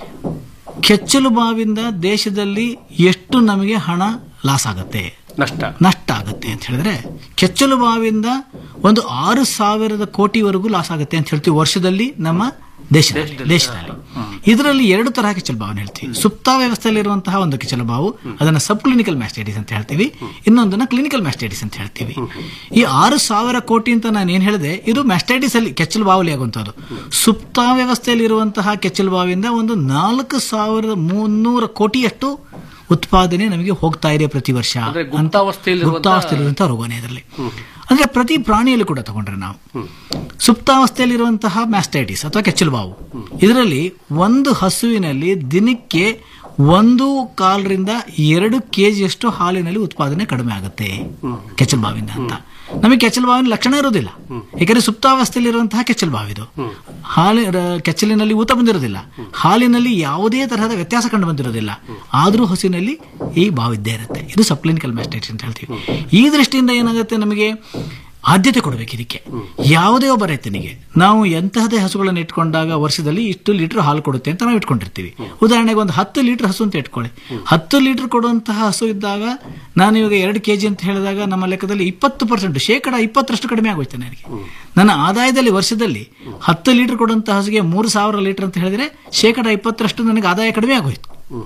ಕೆಚ್ಚಲು ಬಾವಿಂದ ದೇಶದಲ್ಲಿ ಎಷ್ಟು ನಮಗೆ ಹಣ ಲಾಸ್ ಆಗುತ್ತೆ ನಷ್ಟ ನಷ್ಟ ಆಗುತ್ತೆ ಅಂತ ಹೇಳಿದ್ರೆ ಕೆಚ್ಚಲು ಬಾವಿಯಿಂದ ಒಂದು ಆರು ಸಾವಿರದ ಕೋಟಿವರೆಗೂ ಲಾಸ್ ಆಗುತ್ತೆ ಅಂತ ಹೇಳ್ತೀವಿ ವರ್ಷದಲ್ಲಿ ನಮ್ಮ ದೇಶದಲ್ಲಿ ದೇಶದಲ್ಲಿ ಇದರಲ್ಲಿ ಎರಡು ತರಹ ಕೆಚ್ಚಲು ಬಾವನ್ನ ಹೇಳ್ತೀವಿ ಸುಪ್ತಾವ್ಯವಸ್ಥೆಯಲ್ಲಿರುವಂತಹ ಒಂದು ಕೆಚ್ಚಲು ಬಾವು ಅದನ್ನ ಸಬ್ ಕ್ಲಿನಿಕಲ್ ಮ್ಯಾಸ್ಟೈಟಿಸ್ ಅಂತ ಹೇಳ್ತೀವಿ ಇನ್ನೊಂದನ್ನ ಕ್ಲಿನಿಕಲ್ ಮ್ಯಾಸ್ಟೈಟಿಸ್ ಅಂತ ಹೇಳ್ತೀವಿ ಈ ಆರು ಸಾವಿರ ಕೋಟಿ ಅಂತ ನಾನು ಏನ್ ಹೇಳಿದೆ ಇದು ಮ್ಯಾಸ್ಟೈಟಿಸ್ ಅಲ್ಲಿ ಕೆಚ್ಚಲು ಬಾವಲಿ ಆಗುವಂತಹದ್ದು ಸುಪ್ತಾವ್ಯವಸ್ಥೆಯಲ್ಲಿರುವಂತಹ ಕೆಚ್ಚಲು ಬಾವಿಯಿಂದ ಒಂದು ನಾಲ್ಕು ಸಾವಿರದ ಮುನ್ನೂರ ಕೋಟಿಯಷ್ಟು ಉತ್ಪಾದನೆ ನಮಗೆ ಹೋಗ್ತಾ ಇದೆ ಪ್ರತಿ ವರ್ಷ ಅಂದ್ರೆ ಗುಪ್ತಾವಸ್ಥೆಯಲ್ಲಿರುವಂತಹ- ಗುಪ್ತಾವಸ್ಥೆಯಲ್ಲಿರುವಂತಹ ರೋಗನೇ ಇದರಲ್ಲಿ ಅಂದ್ರೆ ಪ್ರತಿ ಪ್ರಾಣಿಯಲ್ಲಿ ಕೂಡ ತಗೊಂಡ್ರೆ ನಾವು ಸುಪ್ತಾವಸ್ಥೆಯಲ್ಲಿರುವಂತಹ ಮ್ಯಾಸ್ಟೈಟಿಸ್ ಅಥವಾ ಕೆಚ್ಚಲು ಬಾವು ಇದರಲ್ಲಿ ಒಂದು ಹಸುವಿನಲ್ಲಿ ದಿನಕ್ಕೆ ಒಂದು ಕಾಲರಿಂದ ಎರಡು ಕೆಜಿಯಷ್ಟು ಹಾಲಿನಲ್ಲಿ ಉತ್ಪಾದನೆ ಕಡಿಮೆ ಆಗುತ್ತೆ ಕೆಚ್ಚಲು ಬಾವಿಂದ ಅಂತ ನಮಗೆ ಕೆಚ್ಚಲು ಬಾವಿನ ಲಕ್ಷಣ ಇರೋದಿಲ್ಲ ಯಾಕಂದ್ರೆ ಸುಪ್ತಾವಸ್ಥೆಯಲ್ಲಿರುವಂತಹ ಕೆಚ್ಚಲು ಬಾವಿದು ಹಾಲಿ ರ- ಕೆಚ್ಚಲಿನಲ್ಲಿ ಊತ ಬಂದಿರೋದಿಲ್ಲ ಹಾಲಿನಲ್ಲಿ ಯಾವುದೇ ತರಹದ ವ್ಯತ್ಯಾಸ ಕಂಡು ಬಂದಿರೋದಿಲ್ಲ ಆದರೂ ಹಸುವಿನಲ್ಲಿ ಈ ಬಾವು ಇದ್ದೇ ಇರುತ್ತೆ ಇದು ಸಬ್ಕ್ಲಿನಿಕಲ್ ಮ್ಯಾಸ್ಟೈಟಿಸ್ ಅಂತ ಹೇಳ್ತೀವಿ ಈ ದೃಷ್ಟಿಯಿಂದ ಏನಾಗುತ್ತೆ ನಮಗೆ ಆದ್ಯತೆ ಕೊಡಬೇಕು ಇದಕ್ಕೆ ಯಾವುದೇ ಒಬ್ಬ ರೈತನಿಗೆ ನಾವು ಎಂತಹದೇ ಹಸುಗಳನ್ನು ಇಟ್ಕೊಂಡಾಗ ವರ್ಷದಲ್ಲಿ ಇಷ್ಟು ಲೀಟರ್ ಹಾಲು ಕೊಡುತ್ತೆ ಅಂತ ನಾವು ಇಟ್ಕೊಂಡಿರ್ತೀವಿ ಉದಾಹರಣೆಗೆ ಒಂದು ಹತ್ತು ಲೀಟರ್ ಹಸು ಅಂತ ಇಟ್ಕೊಳ್ಳಿ ಹತ್ತು ಲೀಟರ್ ಕೊಡುವಂತಹ ಹಸು ಇದ್ದಾಗ ನಾನು ಇವಾಗ ಎರಡು ಕೆಜಿ ಅಂತ ಹೇಳಿದಾಗ ನಮ್ಮ ಲೆಕ್ಕದಲ್ಲಿ ಇಪ್ಪತ್ತು ಪರ್ಸೆಂಟ್ ಶೇಕಡ ಇಪ್ಪತ್ತರಷ್ಟು ಕಡಿಮೆ ಆಗೋಯ್ತು ನನಗೆ ನನ್ನ ಆದಾಯದಲ್ಲಿ ವರ್ಷದಲ್ಲಿ ಹತ್ತು ಲೀಟರ್ ಕೊಡುವಂತಹ ಹಸುಗೆ ಮೂರು ಸಾವಿರ ಲೀಟರ್ ಅಂತ ಹೇಳಿದ್ರೆ ಶೇಕಡ ಇಪ್ಪತ್ತರಷ್ಟು ನನಗೆ ಆದಾಯ ಕಡಿಮೆ ಆಗೋಯ್ತು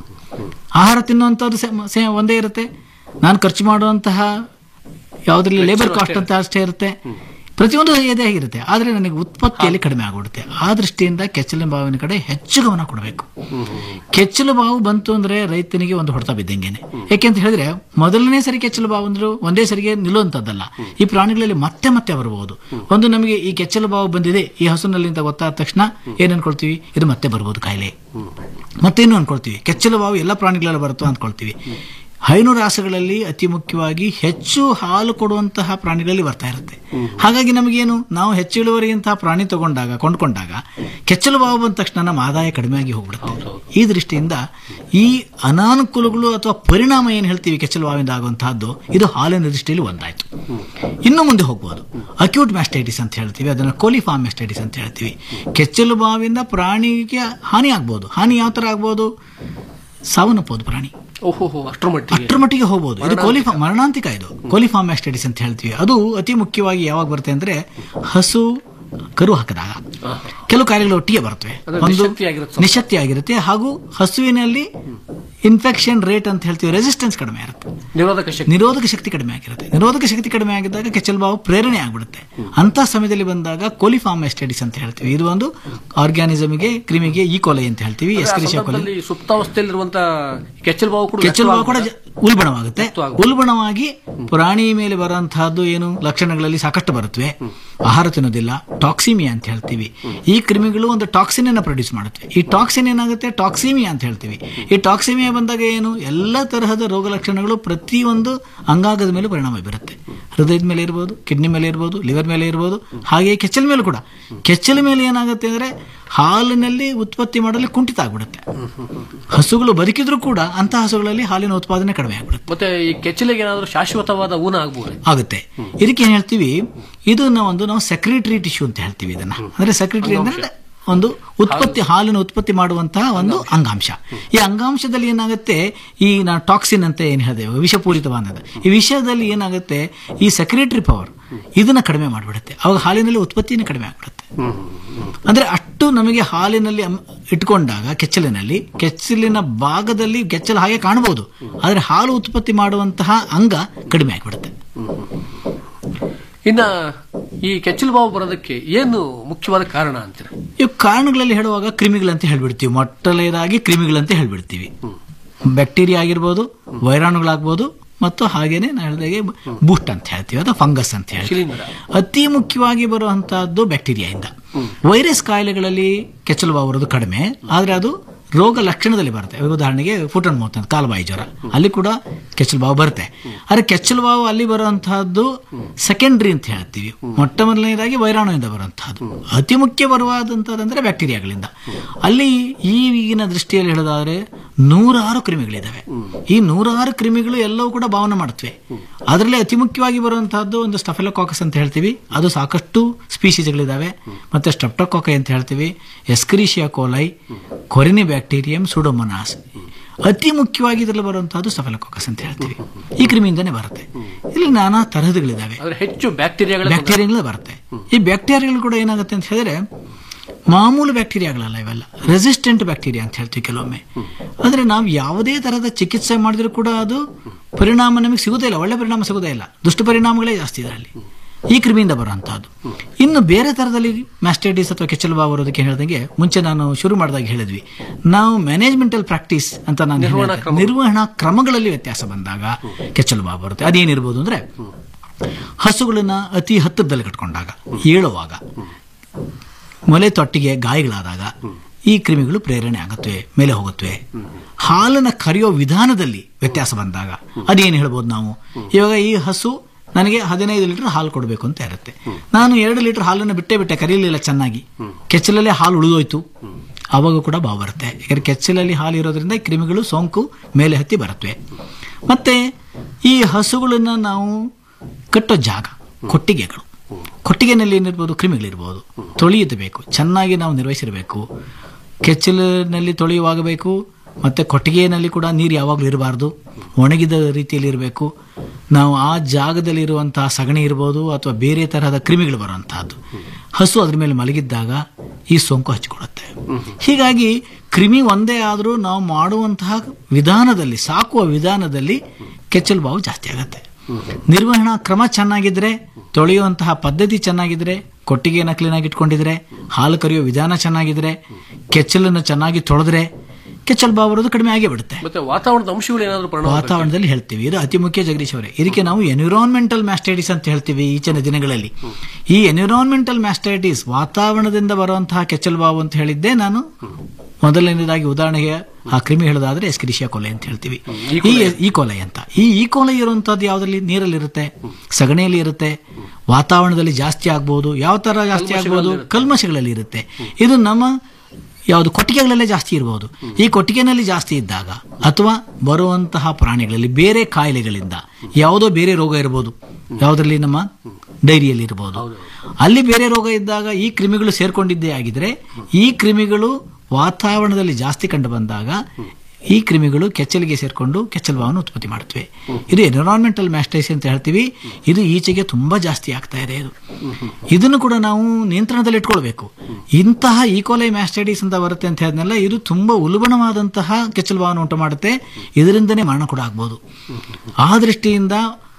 ಆಹಾರ ತಿನ್ನುವಂಥದ್ದು ಸೆ- ಸೆ- ಒಂದೇ ಇರುತ್ತೆ ನಾನು ಖರ್ಚು ಮಾಡುವಂತಹ ಯಾವುದ್ರಲ್ಲಿ ಲೇಬರ್ ಕಾಸ್ಟ್ ಅಂತ ಅಷ್ಟೇ ಇರುತ್ತೆ ಪ್ರತಿಯೊಂದು ಇದೇ ಆಗಿರುತ್ತೆ ಆದರೆ ನನಗೆ ಉತ್ಪತ್ತಿಯಲ್ಲಿ ಕಡಿಮೆ ಆಗಿಬಿಡುತ್ತೆ ಆ ದೃಷ್ಟಿಯಿಂದ ಕೆಚ್ಚಲು ಬಾವಿನ ಕಡೆ ಹೆಚ್ಚು ಗಮನ ಕೊಡಬೇಕು ಕೆಚ್ಚಲು ಬಾವು ಬಂತು ಅಂದ್ರೆ ರೈತನಿಗೆ ಒಂದು ಹೊಡೆತ ಬಿದ್ದಂಗೆನೆ ಯಾಕೆಂತ ಹೇಳಿದ್ರೆ ಮೊದಲನೇ ಸರಿ ಕೆಚ್ಚಲು ಬಾವು ಅಂದ್ರು ಒಂದೇ ಸರಿಗೆ ನಿಲ್ಲುವಂತದ್ದಲ್ಲ ಈ ಪ್ರಾಣಿಗಳಲ್ಲಿ ಮತ್ತೆ ಮತ್ತೆ ಬರಬಹುದು ಒಂದು ನಮಗೆ ಈ ಕೆಚ್ಚಲು ಬಾವು ಬಂದಿದೆ ಈ ಹಸುನಲ್ಲಿ ಅಂತ ಗೊತ್ತಾದ ತಕ್ಷಣ ಏನ್ ಅನ್ಕೊಳ್ತೀವಿ ಇದು ಮತ್ತೆ ಬರ್ಬೋದು ಕಾಯಿಲೆ ಮತ್ತೇನು ಅನ್ಕೊಳ್ತೀವಿ ಕೆಚ್ಚಲು ಬಾವು ಎಲ್ಲ ಪ್ರಾಣಿಗಳೆಲ್ಲ ಬರುತ್ತೋ ಅಂದ್ಕೊಳ್ತೀವಿ ಹೈನು ರಾಸಗಳಲ್ಲಿ ಅತಿ ಮುಖ್ಯವಾಗಿ ಹೆಚ್ಚು ಹಾಲು ಕೊಡುವಂತಹ ಪ್ರಾಣಿಗಳಲ್ಲಿ ಬರ್ತಾ ಇರುತ್ತೆ ಹಾಗಾಗಿ ನಮಗೇನು ನಾವು ಹೆಚ್ಚು ಇಳುವರಿಯಂತಹ ಪ್ರಾಣಿ ತಗೊಂಡಾಗ ಕೊಂಡ್ಕೊಂಡಾಗ ಕೆಚ್ಚಲು ಬಾವು ಬಂದ ತಕ್ಷಣ ನಮ್ಮ ಆದಾಯ ಕಡಿಮೆಯಾಗಿ ಹೋಗ್ಬಿಡುತ್ತೆ ಈ ದೃಷ್ಟಿಯಿಂದ ಈ ಅನಾನುಕೂಲಗಳು ಅಥವಾ ಪರಿಣಾಮ ಏನು ಹೇಳ್ತೀವಿ ಕೆಚ್ಚಲು ಬಾವಿಂದ ಆಗುವಂತಹದ್ದು ಇದು ಹಾಲಿನ ದೃಷ್ಟಿಯಲ್ಲಿ ಒಂದಾಯ್ತು ಇನ್ನು ಮುಂದೆ ಹೋಗ್ಬೋದು ಅಕ್ಯೂಟ್ ಮ್ಯಾಸ್ಟೈಟಿಸ್ ಅಂತ ಹೇಳ್ತೀವಿ ಅದನ್ನು ಕೋಲಿಫಾರ್ಮ್ ಮ್ಯಾಸ್ಟೈಟಿಸ್ ಅಂತ ಹೇಳ್ತೀವಿ ಕೆಚ್ಚಲು ಬಾವಿಂದ ಪ್ರಾಣಿಗೆ ಹಾನಿ ಆಗ್ಬೋದು ಹಾನಿ ಯಾವ ತರ ಆಗ್ಬೋದು ಸಾವನ್ನಪ್ಪೋದು ಪ್ರಾಣಿ ಓಹೋ ಅಷ್ಟರ ಮಟ್ಟಿಗೆ ಅಷ್ಟರ ಮಟ್ಟಿಗೆ ಹೋಗ್ಬೋದು ಇದು ಕೋಲಿಫಾ ಮರಣಾಂತಿಕ ಇದು ಕೋಲಿಫಾರ್ಮ್ ಮ್ಯಾಸ್ಟೈಟಿಸ್ ಅಂತ ಹೇಳ್ತೀವಿ ಅದು ಅತಿ ಮುಖ್ಯವಾಗಿ ಯಾವಾಗ ಬರುತ್ತೆ ಅಂದ್ರೆ ಹಸು ಕರು ಹಾಕಿದಾಗ ಕೆಲವು ಕಾಯಿಲೆಗಳು ಒಟ್ಟಿಗೆ ಬರ್ತವೆ ಅದು ಒಂದು ನಿಶ್ಶಕ್ತಿಯಾಗಿರುತ್ತೆ ಸ್ವಲ್ಪ. ನಿಶಕ್ತಿ ಆಗಿರುತ್ತೆ ಹಾಗೂ ಹಸುವಿನಲ್ಲಿ ಇನ್ಫೆಕ್ಷನ್ ರೇಟ್ ಅಂತ ಹೇಳ್ತೀವಿ ರೆಸಿಸ್ಟೆನ್ಸ್ ಕಡಿಮೆ ಇರುತ್ತೆ ನಿರೋಧಕ ಶಕ್ತಿ ನಿರೋಧಕ ಶಕ್ತಿ ಕಡಿಮೆ ಆಗಿರುತ್ತೆ ನಿರೋಧಕ ಶಕ್ತಿ ಕಡಿಮೆ ಆಗಿದ್ದಾಗ ಕೆಚ್ಚಲು ಬಾವು ಪ್ರೇರಣೆ ಆಗ್ಬಿಡುತ್ತೆ ಅಂತ ಸಮಯದಲ್ಲಿ ಬಂದಾಗ ಕೋಲಿಫಾರ್ಮ್ ಎಸ್ಟೈಟಿಸ್ ಅಂತ ಹೇಳ್ತೀವಿ ಇದು ಒಂದು ಆರ್ಗ್ಯಾನಿಸಮ್ಗೆ ಕ್ರಿಮಿಗೆ ಈ ಕೊಲೆ ಅಂತ ಹೇಳ್ತೀವಿ ಆ ಎಸ್ಕ್ರಿಷಿಯಾ ಕೊಲೆ ಸಂದರ್ಭದಲ್ಲಿ ಸುಪ್ತಾವಸ್ಥೆಯಲ್ಲಿರುವಂತ ಕೆಚ್ಚಲು ಬಾವು ಕೂಡ ಕೆಚ್ಚಲು ಬಾವು ಕೂಡ ಜ- ಉಲ್ಬಣವಾಗುತ್ತೆ ವ್ಯಕ್ತವಾಗುತ್ತೆ. ಉಲ್ಬಣವಾಗಿ ಪ್ರಾಣಿ ಮೇಲೆ ಬರುವಂತಹದ್ದು ಏನು ಲಕ್ಷಣಗಳಲ್ಲಿ ಸಾಕಷ್ಟು ಬರುತ್ತವೆ ಆಹಾರ ತಿನ್ನೋದಿಲ್ಲ ಟಾಕ್ಸಿಮಿಯಾ ಅಂತ ಹೇಳ್ತೀವಿ ಈ ಕ್ರಿಮಿಗಳು ಒಂದು ಟಾಕ್ಸಿನ್ ಅನ್ನ ಪ್ರೊಡ್ಯೂಸ್ ಮಾಡುತ್ತವೆ ಈ ಟಾಕ್ಸಿನ್ ಏನಾಗುತ್ತೆ ಟಾಕ್ಸಿಮಿಯಾ ಅಂತ ಹೇಳ್ತೀವಿ ಈ ಟಾಕ್ಸಿಮಿಯಾ ಬಂದಾಗ ಏನು ಎಲ್ಲ ತರಹದ ರೋಗ ಲಕ್ಷಣಗಳು ಪ್ರತಿಯೊಂದು ಅಂಗಾಂಗದ ಮೇಲೆ ಪರಿಣಾಮ ಬೀರುತ್ತೆ ಹೃದಯದ ಮೇಲೆ ಇರ್ಬೋದು ಕಿಡ್ನಿ ಮೇಲೆ ಇರ್ಬೋದು ಲಿವರ್ ಮೇಲೆ ಇರ್ಬೋದು ಹಾಗೆ ಕೆಚ್ಚಲ ಮೇಲೆ ಕೂಡ ಕೆಚ್ಚಲ ಮೇಲೆ ಏನಾಗುತ್ತೆ ಅಂದ್ರೆ ಹಾಲಿನಲ್ಲಿ ಉತ್ಪತ್ತಿ ಮಾಡಲು ಕುಂಠಿತ ಆಗ್ಬಿಡುತ್ತೆ ಹಸುಗಳು ಬದುಕಿದ್ರು ಕೂಡ ಅಂತ ಹಸುಗಳಲ್ಲಿ ಹಾಲಿನ ಉತ್ಪಾದನೆ ಕಡಿಮೆ ಆಗ್ಬಿಡುತ್ತೆ ಮತ್ತೆ ಈ ಕೆಚ್ಚಲಿಗೆ ಏನಾದರೂ ಶಾಶ್ವತವಾದ ಊನ ಆಗ್ಬೋದು ಆಗುತ್ತೆ ಇದಕ್ಕೆ ಏನ್ ಹೇಳ್ತೀವಿ ಇದನ್ನ ಒಂದು ನಾವು ಸೆಕ್ರೆಟರಿ ಟಿಶ್ಯೂ ಅಂತ ಹೇಳ್ತೀವಿ ಇದನ್ನ ಅಂದ್ರೆ ಸೆಕ್ರೆಟರಿ ಅಂದ್ರೆ ಒಂದು ಉತ್ಪತ್ತಿ ಹಾಲಿನ ಉತ್ಪತ್ತಿ ಮಾಡುವಂತಹ ಒಂದು ಅಂಗಾಂಶ ಈ ಅಂಗಾಂಶದಲ್ಲಿ ಏನಾಗುತ್ತೆ ಈ ನಾವು ಟಾಕ್ಸಿನ್ ಅಂತ ಏನ್ ಹೇಳಿದೆ ವಿಷಪೂರಿತವಾದ ಈ ವಿಷಯದಲ್ಲಿ ಏನಾಗುತ್ತೆ ಈ ಸೆಕ್ರೆಟರಿ ಪವರ್ ಇದನ್ನ ಕಡಿಮೆ ಮಾಡಿಬಿಡುತ್ತೆ ಅವಾಗ ಹಾಲಿನಲ್ಲಿ ಉತ್ಪತ್ತಿನೇ ಕಡಿಮೆ ಆಗ್ಬಿಡುತ್ತೆ ಅಂದ್ರೆ ಅಷ್ಟು ನಮಗೆ ಹಾಲಿನಲ್ಲಿ ಅಮ್- ಇಟ್ಕೊಂಡಾಗ ಕೆಚ್ಚಲಿನಲ್ಲಿ ಕೆಚ್ಚಲಿನ ಭಾಗದಲ್ಲಿ ಕೆಚ್ಚಲು ಹಾಗೆ ಕಾಣಬಹುದು ಆದ್ರೆ ಹಾಲು ಉತ್ಪತ್ತಿ ಮಾಡುವಂತಹ ಅಂಗ ಕಡಿಮೆ ಆಗಿಬಿಡುತ್ತೆ ಇನ್ನ ಈ ಕೆಚ್ಚಲು ಬಾವು ಬರೋದಕ್ಕೆ ಏನು ಮುಖ್ಯವಾದ ಕಾರಣ ಅಂತೀರ ಈ ಕಾರಣಗಳಲ್ಲಿ ಹೇಳುವಾಗ ಕ್ರಿಮಿಗಳಂತ ಹೇಳ್ಬಿಡ್ತೀವಿ ಮೊಟ್ಟಲೇದಾಗಿ ಕ್ರಿಮಿಗಳಂತ ಹೇಳ್ಬಿಡ್ತೀವಿ ಬ್ಯಾಕ್ಟೀರಿಯಾ ಆಗಿರ್ಬೋದು ವೈರಾಣುಗಳಾಗ್ಬೋದು ಮತ್ತು ಹಾಗೇನೆ ನಾನು ಹೇಳಿದಾಗೆ ಬೂಸ್ಟ್ ಅಂತ ಹೇಳ್ತೀವಿ ಅಥವಾ ಫಂಗಸ್ ಅಂತ ಹೇಳ್ತೀವಿ ಶಿಲೀಂಧ್ರ. ಅತಿ ಮುಖ್ಯವಾಗಿ ಬರುವಂತಹದ್ದು ಬ್ಯಾಕ್ಟೀರಿಯಾಯಿಂದ ವೈರಸ್ ಕಾಯಿಲೆಗಳಲ್ಲಿ ಕೆಚ್ಚಲು ಬಾವು ಬರೋದು ಕಡಿಮೆ ಆದ್ರೆ ಅದು ರೋಗ ಲಕ್ಷಣದಲ್ಲಿ ಬರುತ್ತೆ ಉದಾಹರಣೆಗೆ ಫುಟ್ ಅಂಡ್ ಮೌತ್ ಅಂತ ಕಾಲುಬಾಯಿ ಜ್ವರ ಅಲ್ಲಿ ಕೂಡ ಕೆಚ್ಚಲು ಬಾವು ಬರುತ್ತೆ ಆದ್ರೆ ಕೆಚ್ಚಲು ಬಾವು ಅಲ್ಲಿ ಬರುವಂತಹದ್ದು ಸೆಕೆಂಡ್ರಿ ಅಂತ ಹೇಳ್ತೀವಿ ಮೊಟ್ಟ ಮೊದಲನೇದಾಗಿ ವೈರಾಣುವಿಂದ ಬರುವಂತಹದ್ದು ಅತಿ ಮುಖ್ಯ ಬರುವಾದಂತಹದಂದ್ರೆ ಬ್ಯಾಕ್ಟೀರಿಯಾಗಳಿಂದ ಅಲ್ಲಿ ಈಗಿನ ದೃಷ್ಟಿಯಲ್ಲಿ ಹೇಳೋದಾದ್ರೆ ನೂರಾರು ಕ್ರಿಮಿಗಳಿದಾವೆ ಈ ನೂರಾರು ಕ್ರಿಮಿಗಳು ಎಲ್ಲವೂ ಕೂಡ ಭಾವನೆ ಮಾಡುತ್ತವೆ ಅದರಲ್ಲಿ ಅತಿ ಮುಖ್ಯವಾಗಿ ಬರುವಂತಹದ್ದು ಒಂದು ಸ್ಟಫೆಲೋಕಾಕಸ್ ಅಂತ ಹೇಳ್ತೀವಿ ಅದು ಸಾಕಷ್ಟು ಸ್ಪೀಶೀಸ್ಗಳಿದಾವೆ ಮತ್ತೆ ಸ್ಟ್ರೆಪ್ಟೋಕಾಕ ಅಂತ ಹೇಳ್ತೀವಿ ಎಸ್ಕ್ರಿಷಿಯಾ ಕೋಲೈ ಕೊರಿನಿ ಬ್ಯಾಕ್ಟೀರಿಯಂ ಸುಡೋಮೊನಾಸ್ ಅತಿ ಮುಖ್ಯವಾಗಿ ಇದರಲ್ಲಿ ಬರುವಂತಹದ್ದು ಸ್ಟಫೆಲೋಕಾಕಸ್ ಅಂತ ಹೇಳ್ತೀವಿ ಈ ಕ್ರಿಮಿಯಿಂದನೇ ಬರುತ್ತೆ ಇಲ್ಲಿ ನಾನಾ ತರಹದಗಳಿದಾವೆ ಆದ್ರೆ ಹೆಚ್ಚು ಬ್ಯಾಕ್ಟೀರಿಯಾಗಳ ಬ್ಯಾಕ್ಟೀರಿಯಾಗಳೇ ಬರುತ್ತೆ ಈ ಬ್ಯಾಕ್ಟೀರಿಯಾಗಳು ಕೂಡ ಏನಾಗುತ್ತೆ ಅಂತ ಹೇಳಿದ್ರೆ ಮಾಮೂಲು ಬ್ಯಾಕ್ಟೀರಿಯಾಗಳಲ್ಲ ಇವೆಲ್ಲ ರೆಸಿಸ್ಟೆಂಟ್ ಬ್ಯಾಕ್ಟೀರಿಯಾ ಅಂತ ಹೇಳ್ತೀವಿ ಕೆಲವೊಮ್ಮೆ ಅಂದ್ರೆ ನಾವು ಯಾವುದೇ ತರಹದ ಚಿಕಿತ್ಸೆ ಮಾಡಿದ್ರು ಕೂಡ ಅದು ಪರಿಣಾಮ ನಮಗೆ ಸಿಗೋದೇ ಇಲ್ಲ ಒಳ್ಳೆ ಪರಿಣಾಮ ಸಿಗೋದೇ ಇಲ್ಲ ದುಷ್ಟ ಪರಿಣಾಮಗಳೇ ಜಾಸ್ತಿ ಇದರಲ್ಲಿ ಈ ಕ್ರಿಮಿಯಿಂದ ಬರುವಂತಹದ್ದು ಇನ್ನು ಬೇರೆ ತರದಲ್ಲಿ ಮ್ಯಾಸ್ಟೈಟಿಸ್ ಅಥವಾ ಕೆಚ್ಚಲು ಬಾವು ಬರೋದಕ್ಕೆ ಹೇಳ್ದಂಗೆ ಮುಂಚೆ ನಾನು ಶುರು ಮಾಡಿದಾಗ ಹೇಳಿದ್ವಿ ನಾವು ಮ್ಯಾನೇಜ್ಮೆಂಟಲ್ ಪ್ರಾಕ್ಟೀಸ್ ಅಂತ ನಾನು ನಿರ್ವಹಣಾ ಹೇಳ್ದೆ. ನಿರ್ವಹಣಾ ಕ್ರಮಗಳಲ್ಲಿ ವ್ಯತ್ಯಾಸ ಬಂದಾಗ ಕೆಚ್ಚಲು ಬಾವು ಬರುತ್ತೆ ಅದೇನಿರ್ಬೋದು ಅಂದ್ರೆ ಹಸುಗಳನ್ನ ಅತಿ ಹತ್ತಿರದಲ್ಲಿ ಕಟ್ಕೊಂಡಾಗ ಏಳುವಾಗ ಮೊಲೆ ತೊಟ್ಟಿಗೆ ಗಾಯಗಳಾದಾಗ ಈ ಕ್ರಿಮಿಗಳು ಪ್ರೇರಣೆ ಆಗುತ್ತವೆ ಮೇಲೆ ಹೋಗುತ್ತವೆ ಹಾಲನ್ನ ಕರೆಯೋ ವಿಧಾನದಲ್ಲಿ ವ್ಯತ್ಯಾಸ ಬಂದಾಗ ಅದೇನು ಹೇಳ್ಬೋದು ನಾವು ಇವಾಗ ಈ ಹಸು ನನಗೆ ಹದಿನೈದು ಲೀಟರ್ ಹಾಲು ಕೊಡಬೇಕು ಅಂತ ಇರುತ್ತೆ ನಾನು ಎರಡು ಲೀಟರ್ ಹಾಲನ್ನು ಬಿಟ್ಟೇ ಬಿಟ್ಟೆ ಕರೀಲಿಲ್ಲ ಚೆನ್ನಾಗಿ ಕೆಚ್ಚಲಲ್ಲೇ ಹಾಲು ಉಳಿದೋಯ್ತು ಆವಾಗ ಕೂಡ ಬಾವು ಬರುತ್ತೆ ಯಾಕಂದ್ರೆ ಕೆಚ್ಚಲಲ್ಲಿ ಹಾಲು ಇರೋದ್ರಿಂದ ಈ ಕ್ರಿಮಿಗಳು ಸೋಂಕು ಮೇಲೆ ಹತ್ತಿ ಬರುತ್ತವೆ ಮತ್ತೆ ಈ ಹಸುಗಳನ್ನ ನಾವು ಕಟ್ಟೋ ಜಾಗ ಕೊಟ್ಟಿಗೆಗಳು ಕೊಟ್ಟಿಗೆನಲ್ಲಿ ಏನಿರ್ಬೋದು ಕ್ರಿಮಿಗಳಿರ್ಬೋದು ತೊಳೆಯಬೇಕು ಚೆನ್ನಾಗಿ ನಾವು ನಿರ್ವಹಿಸಿರಬೇಕು ಕೆಚ್ಚಲಿನಲ್ಲಿ ತೊಳೆಯುವಾಗಬೇಕು ಮತ್ತು ಕೊಟ್ಟಿಗೆಯಲ್ಲಿ ಕೂಡ ನೀರು ಯಾವಾಗಲೂ ಇರಬಾರ್ದು ಒಣಗಿದ ರೀತಿಯಲ್ಲಿ ಇರಬೇಕು ನಾವು ಆ ಜಾಗದಲ್ಲಿ ಇರುವಂತಹ ಸಗಣಿ ಇರ್ಬೋದು ಅಥವಾ ಬೇರೆ ತರಹದ ಕ್ರಿಮಿಗಳು ಬರುವಂತಹದ್ದು ಹಸು ಅದ್ರ ಮೇಲೆ ಮಲಗಿದ್ದಾಗ ಈ ಸೋಂಕು ಹಚ್ಚಿಕೊಳ್ಳುತ್ತೆ ಹೀಗಾಗಿ ಕ್ರಿಮಿ ಒಂದೇ ಆದರೂ ನಾವು ಮಾಡುವಂತಹ ವಿಧಾನದಲ್ಲಿ ಸಾಕುವ ವಿಧಾನದಲ್ಲಿ ಕೆಚ್ಚಲು ಬಾವು ಜಾಸ್ತಿ ಆಗುತ್ತೆ ನಿರ್ವಹಣಾ ಕ್ರಮ ಚೆನ್ನಾಗಿದ್ರೆ ತೊಳೆಯುವಂತಹ ಪದ್ಧತಿ ಚೆನ್ನಾಗಿದ್ರೆ ಕೊಟ್ಟಿಗೆಯನ್ನು ಕ್ಲೀನಾಗಿ ಇಟ್ಕೊಂಡಿದ್ರೆ ಹಾಲು ಕರೆಯೋ ವಿಧಾನ ಚೆನ್ನಾಗಿದ್ರೆ ಕೆಚ್ಚಲನ್ನು ಚೆನ್ನಾಗಿ ತೊಳೆದ್ರೆ ಕೆಚ್ಚಲು ಬಾವು ಬರೋದು ಕಡಿಮೆ ಆಗೇ ಬಿಡುತ್ತೆ ಮತ್ತೆ ವಾತಾವರಣದ ಅಂಶಗಳು ಏನಾದರೂ ಪರಿಣಾಮ ವಾತಾವರಣದಲ್ಲಿ ಹೇಳ್ತೀವಿ ಇದು ಅತಿ ಮುಖ್ಯ ಜಗದೀಶ್ ಅವರೇ ಇದಕ್ಕೆ ನಾವು ಎನ್ವಿರಾನ್ಮೆಂಟಲ್ ಮ್ಯಾಸ್ಟೈಟಿಸ್ ಅಂತ ಹೇಳ್ತೀವಿ ಈಚಿನ ದಿನಗಳಲ್ಲಿ ಈ ಎನ್ವಿರಾನ್ಮೆಂಟಲ್ ಮ್ಯಾಸ್ಟೈಟಿಸ್ ವಾತಾವರಣದಿಂದ ಬರುವಂತಹ ಕೆಚ್ಚಲು ಬಾವು ಅಂತ ಹೇಳಿದ್ದೆ ನಾನು ಮೊದಲನೇದಾಗಿ ಉದಾಹರಣೆಗೆ ಆ ಕ್ರಿಮಿ ಹೇಳೋದಾದ್ರೆ ಎಸ್ಕಿರಿಶಿಯಾ ಕೊಲೆ ಅಂತ ಹೇಳ್ತೀವಿ ಈ ಈ ಕೊಲೆ ಅಂತ ಈ ಈ ಕೊಲೆ ಇರುವಂತದ್ದು ಯಾವ್ದ್ರಲ್ಲಿ ನೀರಲ್ಲಿ ಇರುತ್ತೆ ಸಗಣಿಯಲ್ಲಿ ಇರುತ್ತೆ ವಾತಾವರಣದಲ್ಲಿ ಜಾಸ್ತಿ ಆಗ್ಬೋದು ಯಾವ ತರ ಜಾಸ್ತಿ ಆಗ್ಬೋದು ಕಲ್ಮಶಗಳಲ್ಲಿ ಇರುತ್ತೆ ಇದು ನಮ್ಮ ಯಾವುದು ಕೊಟ್ಟಿಗೆಗಳಲ್ಲೇ ಜಾಸ್ತಿ ಇರಬಹುದು ಈ ಕೊಟ್ಟಿಗೆನಲ್ಲಿ ಜಾಸ್ತಿ ಇದ್ದಾಗ ಅಥವಾ ಬರುವಂತಹ ಪ್ರಾಣಿಗಳಲ್ಲಿ ಬೇರೆ ಕಾಯಿಲೆಗಳಿಂದ ಯಾವುದೋ ಬೇರೆ ರೋಗ ಇರಬಹುದು ಯಾವುದರಲ್ಲಿ ನಮ್ಮ ಡೈರಿಯಲ್ಲಿ ಇರಬಹುದು ಅಲ್ಲಿ ಬೇರೆ ರೋಗ ಇದ್ದಾಗ ಈ ಕ್ರಿಮಿಗಳು ಸೇರ್ಕೊಂಡಿದ್ದೇ ಆಗಿದ್ರೆ ಈ ಕ್ರಿಮಿಗಳು ವಾತಾವರಣದಲ್ಲಿ ಜಾಸ್ತಿ ಕಂಡು ಬಂದಾಗ ಈ ಕ್ರಿಮಿಗಳು ಕೆಚ್ಚಲಿಗೆ ಸೇರ್ಕೊಂಡು ಕೆಚ್ಚಲು ಬಾವನ್ನು ಉತ್ಪತ್ತಿ ಮಾಡುತ್ತವೆ ಇದು ಎನ್ವಿರಾನ್ಮೆಂಟಲ್ ಮ್ಯಾಸ್ಟೈಸ್ ಅಂತ ಹೇಳ್ತೀವಿ ಇದು ಈಚೆಗೆ ತುಂಬಾ ಜಾಸ್ತಿ ಆಗ್ತಾ ಇದೆ ಇದು ಇದನ್ನು ಕೂಡ ನಾವು ನಿಯಂತ್ರಣದಲ್ಲಿ ಇಟ್ಕೊಳ್ಬೇಕು ಇಂತಹ ಈಕೋಲೈ ಮ್ಯಾಸ್ಟೈಟಿಸ್ ಅಂತ ಬರುತ್ತೆ ಅಂತ ಹೇಳಿದ್ನಲ್ಲ ಇದು ತುಂಬಾ ಉಲ್ಬಣವಾದಂತಹ ಕೆಚ್ಚಲು ಬಾವನ್ನು ಉಂಟು ಮಾಡುತ್ತೆ ಇದರಿಂದನೇ ಮರಣ ಕೂಡ ಆಗ್ಬೋದು ಆ ದೃಷ್ಟಿಯಿಂದ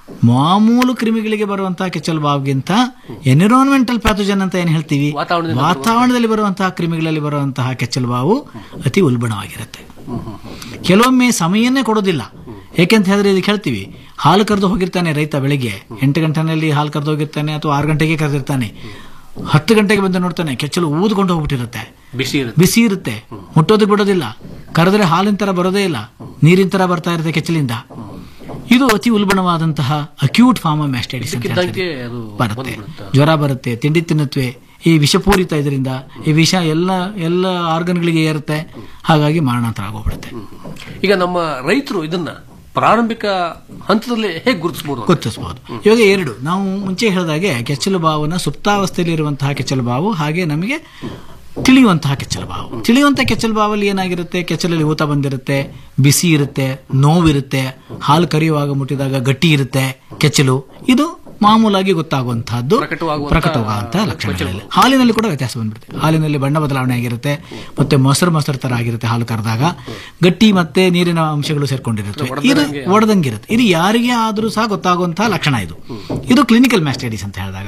ಮಾಮೂಲು ಕ್ರಿಮಿಗಳಿಗೆ ಬರುವಂತಹ ಕೆಚ್ಚಲು ಬಾವಿಗಿಂತ ಎನ್ವಿರಾನ್ಮೆಂಟಲ್ ಪ್ಯಾಥೋಜನ್ ಅಂತ ಏನ್ ಹೇಳ್ತೀವಿ ವಾತಾವರಣದಿಂದ ವಾತಾವರಣದಲ್ಲಿ ಬರುವಂತಹ ಕ್ರಿಮಿಗಳಲ್ಲಿ ಬರುವಂತಹ ಕೆಚ್ಚಲು ಬಾವು ಅತಿ ಉಲ್ಬಣವಾಗಿರುತ್ತೆ ಕೆಲವೊಮ್ಮೆ ಸಮಯನ್ನೇ ಕೊಡೋದಿಲ್ಲ ಯಾಕೆಂತ ಹೇಳಿದ್ರೆ ಇದಕ್ಕೆ ಹೇಳ್ತೀವಿ ಹಾಲು ಕರೆದು ಹೋಗಿರ್ತಾನೆ ರೈತ ಬೆಳಿಗ್ಗೆ ಎಂಟು ಗಂಟೆನಲ್ಲಿ ಹಾಲು ಕರೆದು ಹೋಗಿರ್ತಾನೆ ಅಥವಾ ಆರು ಗಂಟೆಗೆ ಕರೆದಿರ್ತಾನೆ ಹತ್ತು ಗಂಟೆಗೆ ಬಂದು ನೋಡ್ತಾನೆ ಕೆಚ್ಚಲು ಊದ್ಕೊಂಡು ಹೋಗ್ಬಿಟ್ಟಿರುತ್ತೆ ಬಿಸಿ ಇರುತ್ತೆ ಬಿಸಿ ಇರುತ್ತೆ ಮುಟ್ಟೋದಕ್ಕೆ ಬಿಡೋದಿಲ್ಲ ಕರೆದ್ರೆ ಹಾಲಿನ ತರ ಬರೋದೇ ಇಲ್ಲ ನೀರಿನ ತರ ಬರ್ತಾ ಇರುತ್ತೆ ಕೆಚ್ಚಲಿಂದ ಇದು ಅತಿ ಉಲ್ಬಣವಾದಂತಹ ಅಕ್ಯೂಟ್ ಫಾರ್ಮ್ ಆಫ್ ಮ್ಯಾಸ್ಟೈಟಿಸ್ ಅಂತ ಹೇಳ್ತಾರೆ. ಇದ್ದಕ್ಕಿದ್ದಂಗೆ ಅದು ಬರುತ್ತೆ ಬಂದ್ಬಿಡುತ್ತೆ. ಜ್ವರ ಬರುತ್ತೆ ತಿಂಡಿ ತಿನ್ನುತ್ತವೆ ಈ ವಿಷಪೂರಿತ ಇದರಿಂದ ಈ ವಿಷ ಎಲ್ಲ ಎಲ್ಲ ಆರ್ಗನ್ಗಳಿಗೆ ಏರುತ್ತೆ ಹಾಗಾಗಿ ಮರಣಾಂತರ ಆಗೋಗ್ಬಿಡುತ್ತೆ ಈಗ ನಮ್ಮ ರೈತರು ಇದನ್ನ ಪ್ರಾರಂಭಿಕ ಹಂತದಲ್ಲಿ ಹೇಗೆ ಗುರುತಿಸಬಹುದು ಗುರುತಿಸಬಹುದು ಇವಾಗ ಎರಡು ನಾವು ಮುಂಚೆ ಹೇಳಿದಾಗೆ ಕೆಚ್ಚಲು ಬಾವನ್ನ ಸುಪ್ತಾವಸ್ಥೆಯಲ್ಲಿ ಇರುವಂತಹ ಕೆಚ್ಚಲು ಬಾವು ಹಾಗೆ ನಮಗೆ ತಿಳಿಯುವಂತಹ ಕೆಚ್ಚಲು ಬಾವು ತಿಳಿಯುವಂತಹ ಕೆಚ್ಚಲು ಬಾವಲ್ಲಿ ಏನಾಗಿರುತ್ತೆ ಕೆಚ್ಚಲಲ್ಲಿ ಊತ ಬಂದಿರುತ್ತೆ ಬಿಸಿ ಇರುತ್ತೆ ನೋವಿರುತ್ತೆ ಹಾಲು ಕರೆಯುವಾಗ ಮುಟ್ಟಿದಾಗ ಗಟ್ಟಿ ಇರುತ್ತೆ ಕೆಚ್ಚಲು ಇದು ಮಾಮೂಲಾಗಿ ಗೊತ್ತಾಗುವಂತಹದ್ದು ಪ್ರಕಟವಾಗುವಂತಹ ಪ್ರಕಟವಾಗುವಂತಹ ಲಕ್ಷಣಗಳಲ್ಲಿ ಹಾಲಿನಲ್ಲಿ ಕೂಡ ವ್ಯತ್ಯಾಸ ಬಂದ್ಬಿಡುತ್ತೆ ಹಾಲಿನಲ್ಲಿ ಬಣ್ಣ ಬದಲಾವಣೆ ಆಗಿರುತ್ತೆ ಮತ್ತೆ ಮೊಸರು ಮೊಸರು ತರ ಆಗಿರುತ್ತೆ ಹಾಲು ಕರೆದಾಗ ಗಟ್ಟಿ ಮತ್ತೆ ನೀರಿನ ಅಂಶಗಳು ಸೇರ್ಕೊಂಡಿರುತ್ತೆ ಇದು ಒಡೆದಂಗಿರುತ್ತೆ ಇದು ಯಾರಿಗೆ ಆದ್ರೂ ಸಹ ಗೊತ್ತಾಗುವಂತಹ ಲಕ್ಷಣ ಇದು ಇದು ಕ್ಲಿನಿಕಲ್ ಮ್ಯಾಸ್ಟೈಟಿಸ್ ಅಂತ ಹೇಳಿದಾಗ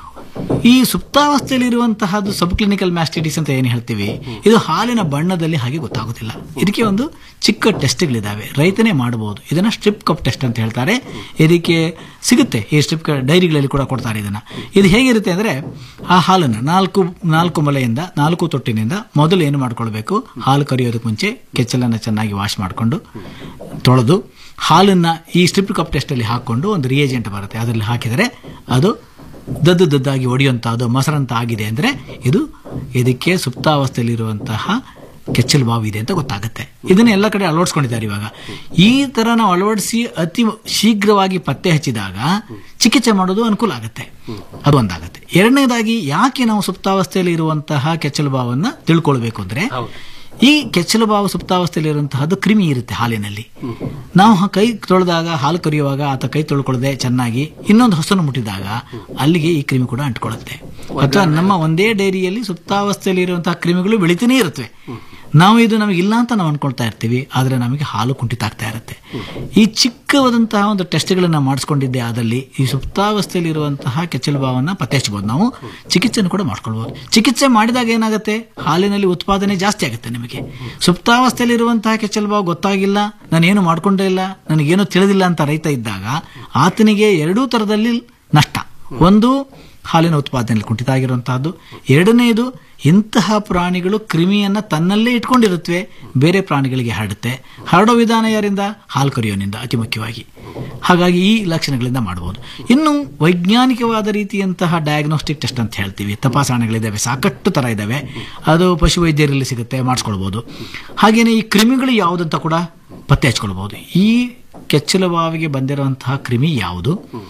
ಈ ಸುಪ್ತಾವಸ್ಥೆಯಲ್ಲಿ ಇರುವಂತಹದ್ದು ಸಬ್ ಕ್ಲಿನಿಕಲ್ ಮ್ಯಾಸ್ಟೈಟಿಸ್ ಅಂತ ಏನು ಹೇಳ್ತೀವಿ ಇದು ಹಾಲಿನ ಬಣ್ಣದಲ್ಲಿ ಹಾಗೆ ಗೊತ್ತಾಗೋದಿಲ್ಲ ಇದಕ್ಕೆ ಒಂದು ಚಿಕ್ಕ ಟೆಸ್ಟ್ಗಳಿದ್ದಾವೆ ರೈತನೇ ಮಾಡಬಹುದು ಇದನ್ನ ಸ್ಟ್ರಿಪ್ ಕಪ್ ಟೆಸ್ಟ್ ಅಂತ ಹೇಳ್ತಾರೆ ಇದಕ್ಕೆ ಸಿಗುತ್ತೆ ಈ ಸ್ಟ್ರಿಪ್ ಡೈರಿಗಳಲ್ಲಿ ಕೂಡ ಕೊಡ್ತಾರೆ ಇದನ್ನ ಇದು ಹೇಗಿರುತ್ತೆ ಅಂದ್ರೆ ಆ ಹಾಲನ್ನು ನಾಲ್ಕು ನಾಲ್ಕು ಮೊಲೆಯಿಂದ ನಾಲ್ಕು ತೊಟ್ಟಿನಿಂದ ಮೊದಲು ಏನು ಮಾಡ್ಕೊಳ್ಬೇಕು ಹಾಲು ಕರಿಯೋದಕ್ಕೆ ಮುಂಚೆ ಕೆಚ್ಚಲನ್ನು ಚೆನ್ನಾಗಿ ವಾಶ್ ಮಾಡಿಕೊಂಡು ತೊಳೆದು ಹಾಲನ್ನ ಈ ಸ್ಟ್ರಿಪ್ ಕಪ್ ಟೆಸ್ಟ್ ಅಲ್ಲಿ ಹಾಕೊಂಡು ಒಂದು ರಿಯೇಜೆಂಟ್ ಬರುತ್ತೆ ಅದರಲ್ಲಿ ಹಾಕಿದರೆ ಅದು ದದ್ದು ದದ್ದಾಗಿ ಒಡೆಯುವಂತಹದ್ದು ಮೊಸರಂತ ಆಗಿದೆ ಅಂದ್ರೆ ಇದು ಇದಕ್ಕೆ ಸುಪ್ತಾವಸ್ಥೆಯಲ್ಲಿರುವಂತಹ ಕೆಚ್ಚಲು ಬಾವು ಇದೆ ಅಂತ ಗೊತ್ತಾಗುತ್ತೆ ಇದನ್ನ ಎಲ್ಲ ಕಡೆ ಅಳವಡಿಸ್ಕೊಂಡಿದ್ದಾರೆ ಇವಾಗ ಈ ತರ ನಾವು ಅಳವಡಿಸಿ ಅತಿ ಶೀಘ್ರವಾಗಿ ಪತ್ತೆ ಹಚ್ಚಿದಾಗ ಚಿಕಿತ್ಸೆ ಮಾಡೋದು ಅನುಕೂಲ ಆಗುತ್ತೆ ಅದು ಒಂದಾಗತ್ತೆ ಎರಡನೇದಾಗಿ ಯಾಕೆ ನಾವು ಸುಪ್ತಾವಸ್ಥೆಯಲ್ಲಿ ಇರುವಂತಹ ಕೆಚ್ಚಲು ಬಾವನ್ನ ತಿಳ್ಕೊಳ್ಬೇಕು ಅಂದ್ರೆ ಈ ಕೆಚ್ಚಲು ಬಾವು ಸುಪ್ತಾವಸ್ಥೆಯಲ್ಲಿ ಇರುವಂತಹದ್ದು ಕ್ರಿಮಿ ಇರುತ್ತೆ ಹಾಲಿನಲ್ಲಿ ನಾವು ಹ- ಕೈ ತೊಳೆದಾಗ ಹಾಲು ಕರಿಯುವಾಗ ಆತ ಕೈ ತೊಳ್ಕೊಳ್ಳದೆ ಚೆನ್ನಾಗಿ ಇನ್ನೊಂದು ಹಸನು ಮುಟ್ಟಿದಾಗ ಅಲ್ಲಿಗೆ ಈ ಕ್ರಿಮಿ ಕೂಡ ಅಂಟ್ಕೊಳ್ಳುತ್ತೆ ಅಥವಾ ನಮ್ಮ ಒಂದೇ ಡೈರಿಯಲ್ಲಿ ಸುಪ್ತಾವಸ್ಥೆಯಲ್ಲಿ ಇರುವಂತಹ ಕ್ರಿಮಿಗಳು ಬೆಳಿತಾನೇ ಇರುತ್ತವೆ ನಾವು ಇದು ನಮಗೆ ಇಲ್ಲ ಅಂತ ನಾವು ಅನ್ಕೊಳ್ತಾ ಇರ್ತೀವಿ ಆದ್ರೆ ನಮಗೆ ಹಾಲು ಕುಂಠಿತ ಆಗ್ತಾ ಇರುತ್ತೆ ಈ ಚಿಕ್ಕವಾದಂತಹ ಒಂದು ಟೆಸ್ಟ್ಗಳನ್ನ ಮಾಡಿಸ್ಕೊಂಡಿದ್ದೆ ಆದಲ್ಲಿ ಈ ಸುಪ್ತಾವಸ್ಥೆಯಲ್ಲಿ ಇರುವಂತಹ ಕೆಚ್ಚಲು ಬಾವನ್ನ ಪತ್ತೆ ಹಚ್ಚಬಹುದು ನಾವು ಚಿಕಿತ್ಸೆಯನ್ನು ಕೂಡ ಮಾಡ್ಕೊಳ್ಬಹುದು ಚಿಕಿತ್ಸೆ ಮಾಡಿದಾಗ ಏನಾಗುತ್ತೆ ಹಾಲಿನಲ್ಲಿ ಉತ್ಪಾದನೆ ಜಾಸ್ತಿ ಆಗುತ್ತೆ ನಿಮಗೆ ಸುಪ್ತಾವಸ್ಥೆಯಲ್ಲಿ ಇರುವಂತಹ ಕೆಚ್ಚಲು ಬಾವು ಗೊತ್ತಾಗಿಲ್ಲ ನಾನೇನು ಮಾಡ್ಕೊಂಡೇ ಇಲ್ಲ ನನಗೇನು ತಿಳಿದಿಲ್ಲ ಅಂತ ರೈತ ಇದ್ದಾಗ ಆತನಿಗೆ ಎರಡೂ ತರದಲ್ಲಿ ನಷ್ಟ ಒಂದು ಹಾಲಿನ ಉತ್ಪಾದನೆಯಲ್ಲಿ ಕುಂಠಿತ ಆಗಿರುವಂತಹದ್ದು ಎರಡನೆಯದು ಇಂತಹ ಪ್ರಾಣಿಗಳು ಕ್ರಿಮಿಯನ್ನ ತನ್ನಲ್ಲೇ ಇಟ್ಕೊಂಡಿರುತ್ತವೆ ಬೇರೆ ಪ್ರಾಣಿಗಳಿಗೆ ಹರಡುತ್ತೆ ಹರಡೋ ವಿಧಾನ ಯಾರಿಂದ ಹಾಲು ಕರಿಯೋನಿಂದ ಅತಿ ಮುಖ್ಯವಾಗಿ ಹಾಗಾಗಿ ಈ ಲಕ್ಷಣಗಳಿಂದ ಮಾಡಬಹುದು ಇನ್ನು ವೈಜ್ಞಾನಿಕವಾದ ರೀತಿಯಂತಹ ಡಯಾಗ್ನೋಸ್ಟಿಕ್ ಟೆಸ್ಟ್ ಅಂತ ಹೇಳ್ತೀವಿ ತಪಾಸಣೆಗಳಿದ್ದಾವೆ ಸಾಕಷ್ಟು ತರ ಇದ್ದಾವೆ ಅದು ಪಶುವೈದ್ಯರಲ್ಲಿ ಸಿಗುತ್ತೆ ಮಾಡಿಸ್ಕೊಳ್ಬಹುದು ಹಾಗೇನೆ ಈ ಕ್ರಿಮಿಗಳು ಯಾವುದಂತ ಕೂಡ ಪತ್ತೆ ಹಚ್ಕೊಳ್ಬಹುದು ಈ ಕೆಚ್ಚಲು ಬಾವಿಗೆ ಬಂದಿರುವಂತಹ ಕ್ರಿಮಿ ಯಾವುದು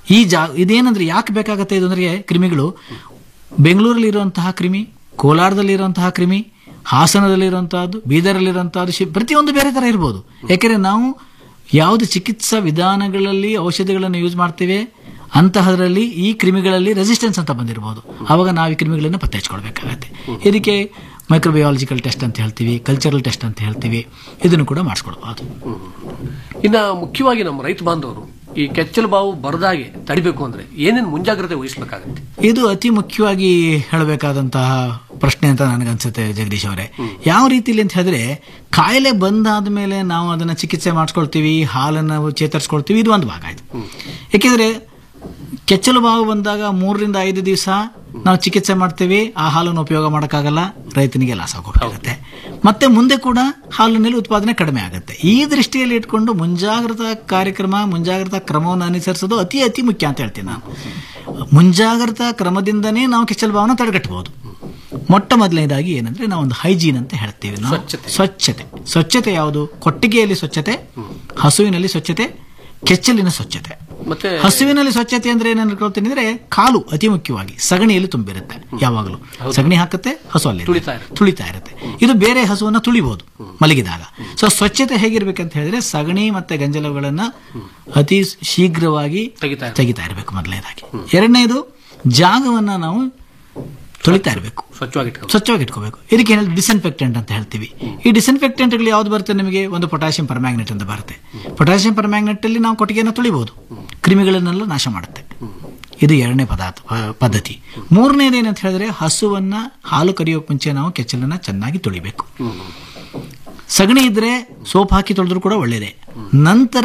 ಈ ಜಾ ಇದೇನಂದ್ರೆ ಯಾಕೆ ಬೇಕಾಗತ್ತೆ ಇದು ಅಂದ್ರೆ ಕ್ರಿಮಿಗಳು ಬೆಂಗಳೂರಲ್ಲಿ ಇರುವಂತಹ ಕ್ರಿಮಿ ಕೋಲಾರದಲ್ಲಿ ಇರುವಂತಹ ಕ್ರಿಮಿ ಹಾಸನದಲ್ಲಿರುವಂತಹದ್ದು ಬೀದರಲ್ಲಿರುವಂತಹದ್ದು ಶಿ ಪ್ರತಿಯೊಂದು ಬೇರೆ ತರ ಇರ್ಬೋದು ಯಾಕೆಂದ್ರೆ ನಾವು ಯಾವುದು ಚಿಕಿತ್ಸಾ ವಿಧಾನಗಳಲ್ಲಿ ಔಷಧಿಗಳನ್ನು ಯೂಸ್ ಮಾಡ್ತೇವೆ ಅಂತಹದ್ರಲ್ಲಿ ಈ ಕ್ರಿಮಿಗಳಲ್ಲಿ ರೆಸಿಸ್ಟೆನ್ಸ್ ಅಂತ ಬಂದಿರಬಹುದು ಆವಾಗ ನಾವು ಈ ಕ್ರಿಮಿಗಳನ್ನು ಪತ್ತೆ ಹಚ್ಕೊಳ್ಬೇಕಾಗತ್ತೆ ಇದಕ್ಕೆ ಮೈಕ್ರೋಬಯಾಲಜಿಕಲ್ ಟೆಸ್ಟ್ ಅಂತ ಹೇಳ್ತೀವಿ ಕಲ್ಚರಲ್ ಟೆಸ್ಟ್ ಅಂತ ಹೇಳ್ತೀವಿ ಇದನ್ನು ಕೂಡ ಮಾಡಿಸ್ಕೊಳ್ಬಹುದು ಇನ್ನ ಮುಖ್ಯವಾಗಿ ನಮ್ಮ ರೈತ ಬಾಂಧವರು ಈ ಕೆಚ್ಚಲು ಬಾವು ಬರದಾಗೆ ತಡಿಬೇಕು ಅಂದ್ರೆ ಏನೇನು ಮುಂಜಾಗ್ರತೆ ವಹಿಸಬೇಕಾಗತ್ತೆ ಇದು ಅತಿ ಮುಖ್ಯವಾಗಿ ಹೇಳಬೇಕಾದಂತಹ ಪ್ರಶ್ನೆ ಅಂತ ನನಗನ್ಸುತ್ತೆ ಜಗದೀಶ್ ಅವರೇ ಯಾವ ರೀತಿಲಿ ಅಂತ ಹೇಳಿದ್ರೆ ಕಾಯಿಲೆ ಬಂದಾದ ಮೇಲೆ ನಾವು ಅದನ್ನ ಚಿಕಿತ್ಸೆ ಮಾಡಿಸ್ಕೊಳ್ತೀವಿ ಹಾಲನ್ನು ಚೇತರಿಸ್ಕೊಳ್ತೀವಿ ಇದು ಒಂದು ಭಾಗ ಆಯ್ತು ಯಾಕೆಂದ್ರೆ ಕೆಚ್ಚಲು ಬಾವು ಬಂದಾಗ ಮೂರರಿಂದ ಐದು ದಿವಸ ನಾವು ಚಿಕಿತ್ಸೆ ಮಾಡ್ತೀವಿ ಆ ಹಾಲನ್ನು ಉಪಯೋಗ ಮಾಡೋಕ್ಕಾಗಲ್ಲ ರೈತನಿಗೆ ಲಾಸ್ ಆಗೋಗುತ್ತೆ ಮತ್ತೆ ಮುಂದೆ ಕೂಡ ಹಾಲಿನಲ್ಲಿ ಉತ್ಪಾದನೆ ಕಡಿಮೆ ಆಗುತ್ತೆ ಈ ದೃಷ್ಟಿಯಲ್ಲಿ ಇಟ್ಕೊಂಡು ಮುಂಜಾಗ್ರತಾ ಕಾರ್ಯಕ್ರಮ ಮುಂಜಾಗ್ರತಾ ಕ್ರಮವನ್ನು ಅನುಸರಿಸೋದು ಅತಿ ಅತಿ ಮುಖ್ಯ ಅಂತ ಹೇಳ್ತೀನಿ ನಾನು ಮುಂಜಾಗ್ರತಾ ಕ್ರಮದಿಂದನೇ ನಾವು ಕೆಚ್ಚಲು ಬಾವನ್ನ ತಡೆಗಟ್ಟಬಹುದು ಮೊಟ್ಟ ಮೊದಲನೇದಾಗಿ ಏನಂದ್ರೆ ನಾವು ಒಂದು ಹೈಜೀನ್ ಅಂತ ಹೇಳ್ತೀವಿ ನಾವು ಸ್ವಚ್ಛತೆ ಸ್ವಚ್ಛತೆ ಯಾವುದು ಕೊಟ್ಟಿಗೆಯಲ್ಲಿ ಸ್ವಚ್ಛತೆ ಹಸುವಿನಲ್ಲಿ ಸ್ವಚ್ಛತೆ ಕೆಚ್ಚಲಿನ ಸ್ವಚ್ಛತೆ ಮತ್ತೆ ಹಸುವಿನಲ್ಲಿ ಸ್ವಚ್ಛತೆ ಅಂದ್ರೆ ಏನ್ ಅನ್ಕೊಳ್ತೀನಿ ಅಂದ್ರೆ ಕಾಲು ಅತಿ ಮುಖ್ಯವಾಗಿ ಸಗಣಿಯಲ್ಲಿ ತುಂಬಿರುತ್ತೆ ಯಾವಾಗಲೂ ಸಗಣಿ ಹಾಕುತ್ತೆ ಹಸು ಅಲ್ಲಿ ತುಳಿತಾ ಇರುತ್ತೆ. ತುಳಿತಾ ಇರುತ್ತೆ ಇದು ಬೇರೆ ಹಸುವನ್ನ ತುಳಿಬಹುದು ಮಲಗಿದಾಗ ಸೊ ಸ್ವಚ್ಛತೆ ಹೇಗಿರ್ಬೇಕಂತ ಹೇಳಿದ್ರೆ ಸಗಣಿ ಮತ್ತೆ ಗಂಜಲಗಳನ್ನ ಅತಿ ಶೀಘ್ರವಾಗಿ ತೆಗಿತಾ ಇರ್ಬೇಕು. ತೆಗಿತಾ ಇರಬೇಕು ಮೊದಲನೇದಾಗಿ ಎರಡನೇದು ಜಾಗವನ್ನ ನಾವು ತೊಳಿತಾ ಇರಬೇಕು ಸ್ವಚ್ಛವಾಗಿ ಸ್ವಚ್ಛವಾಗಿ ಇಟ್ಕೋಬೇಕು ಇದಕ್ಕೆ ಹೇಳಿದ್ರೆ ಡಿಸ್ಇನ್ಫೆಕ್ಟೆಂಟ್ ಅಂತ ಹೇಳ್ತೀವಿ ಈ ಡಿಸ್ಇನ್ಫೆಕ್ಟೆಂಟ್ಗಳು ಯಾವ್ದು ಬರುತ್ತೆ ನಿಮಗೆ ಒಂದು ಪೊಟ್ಯಾಷಿಯಂ ಪರ್ಮ್ಯಾಗ್ನೆಟ್ ಅಂತ ಬರುತ್ತೆ ಪೊಟ್ಯಾಷಿಯಂ ಪರ್ಮ್ಯಾಗ್ನೆಟ್ ಅಲ್ಲಿ ನಾವು ಕೊಟ್ಟಿಗೆಯನ್ನು ತುಳಿಬಹುದು ಕ್ರಿಮಿಗಳನ್ನೆಲ್ಲ ನಾಶ ಮಾಡುತ್ತೆ ಇದು ಎರಡನೇ ಪದಾರ್ಥ ಪ- ಪದ್ಧತಿ ಮೂರನೇದು ಏನಂತ ಹೇಳಿದ್ರೆ ಹಸುವನ್ನ ಹಾಲು ಕರಿಯೋಕ್ ಮುಂಚೆ ನಾವು ಕೆಚ್ಚಲನ್ನ ಚೆನ್ನಾಗಿ ತುಳಿಬೇಕು ಸಗಣಿ ಇದ್ರೆ ಸೋಪ್ ಹಾಕಿ ತೊಳೆದ್ರು ಕೂಡ ಒಳ್ಳೇದೇ ನಂತರ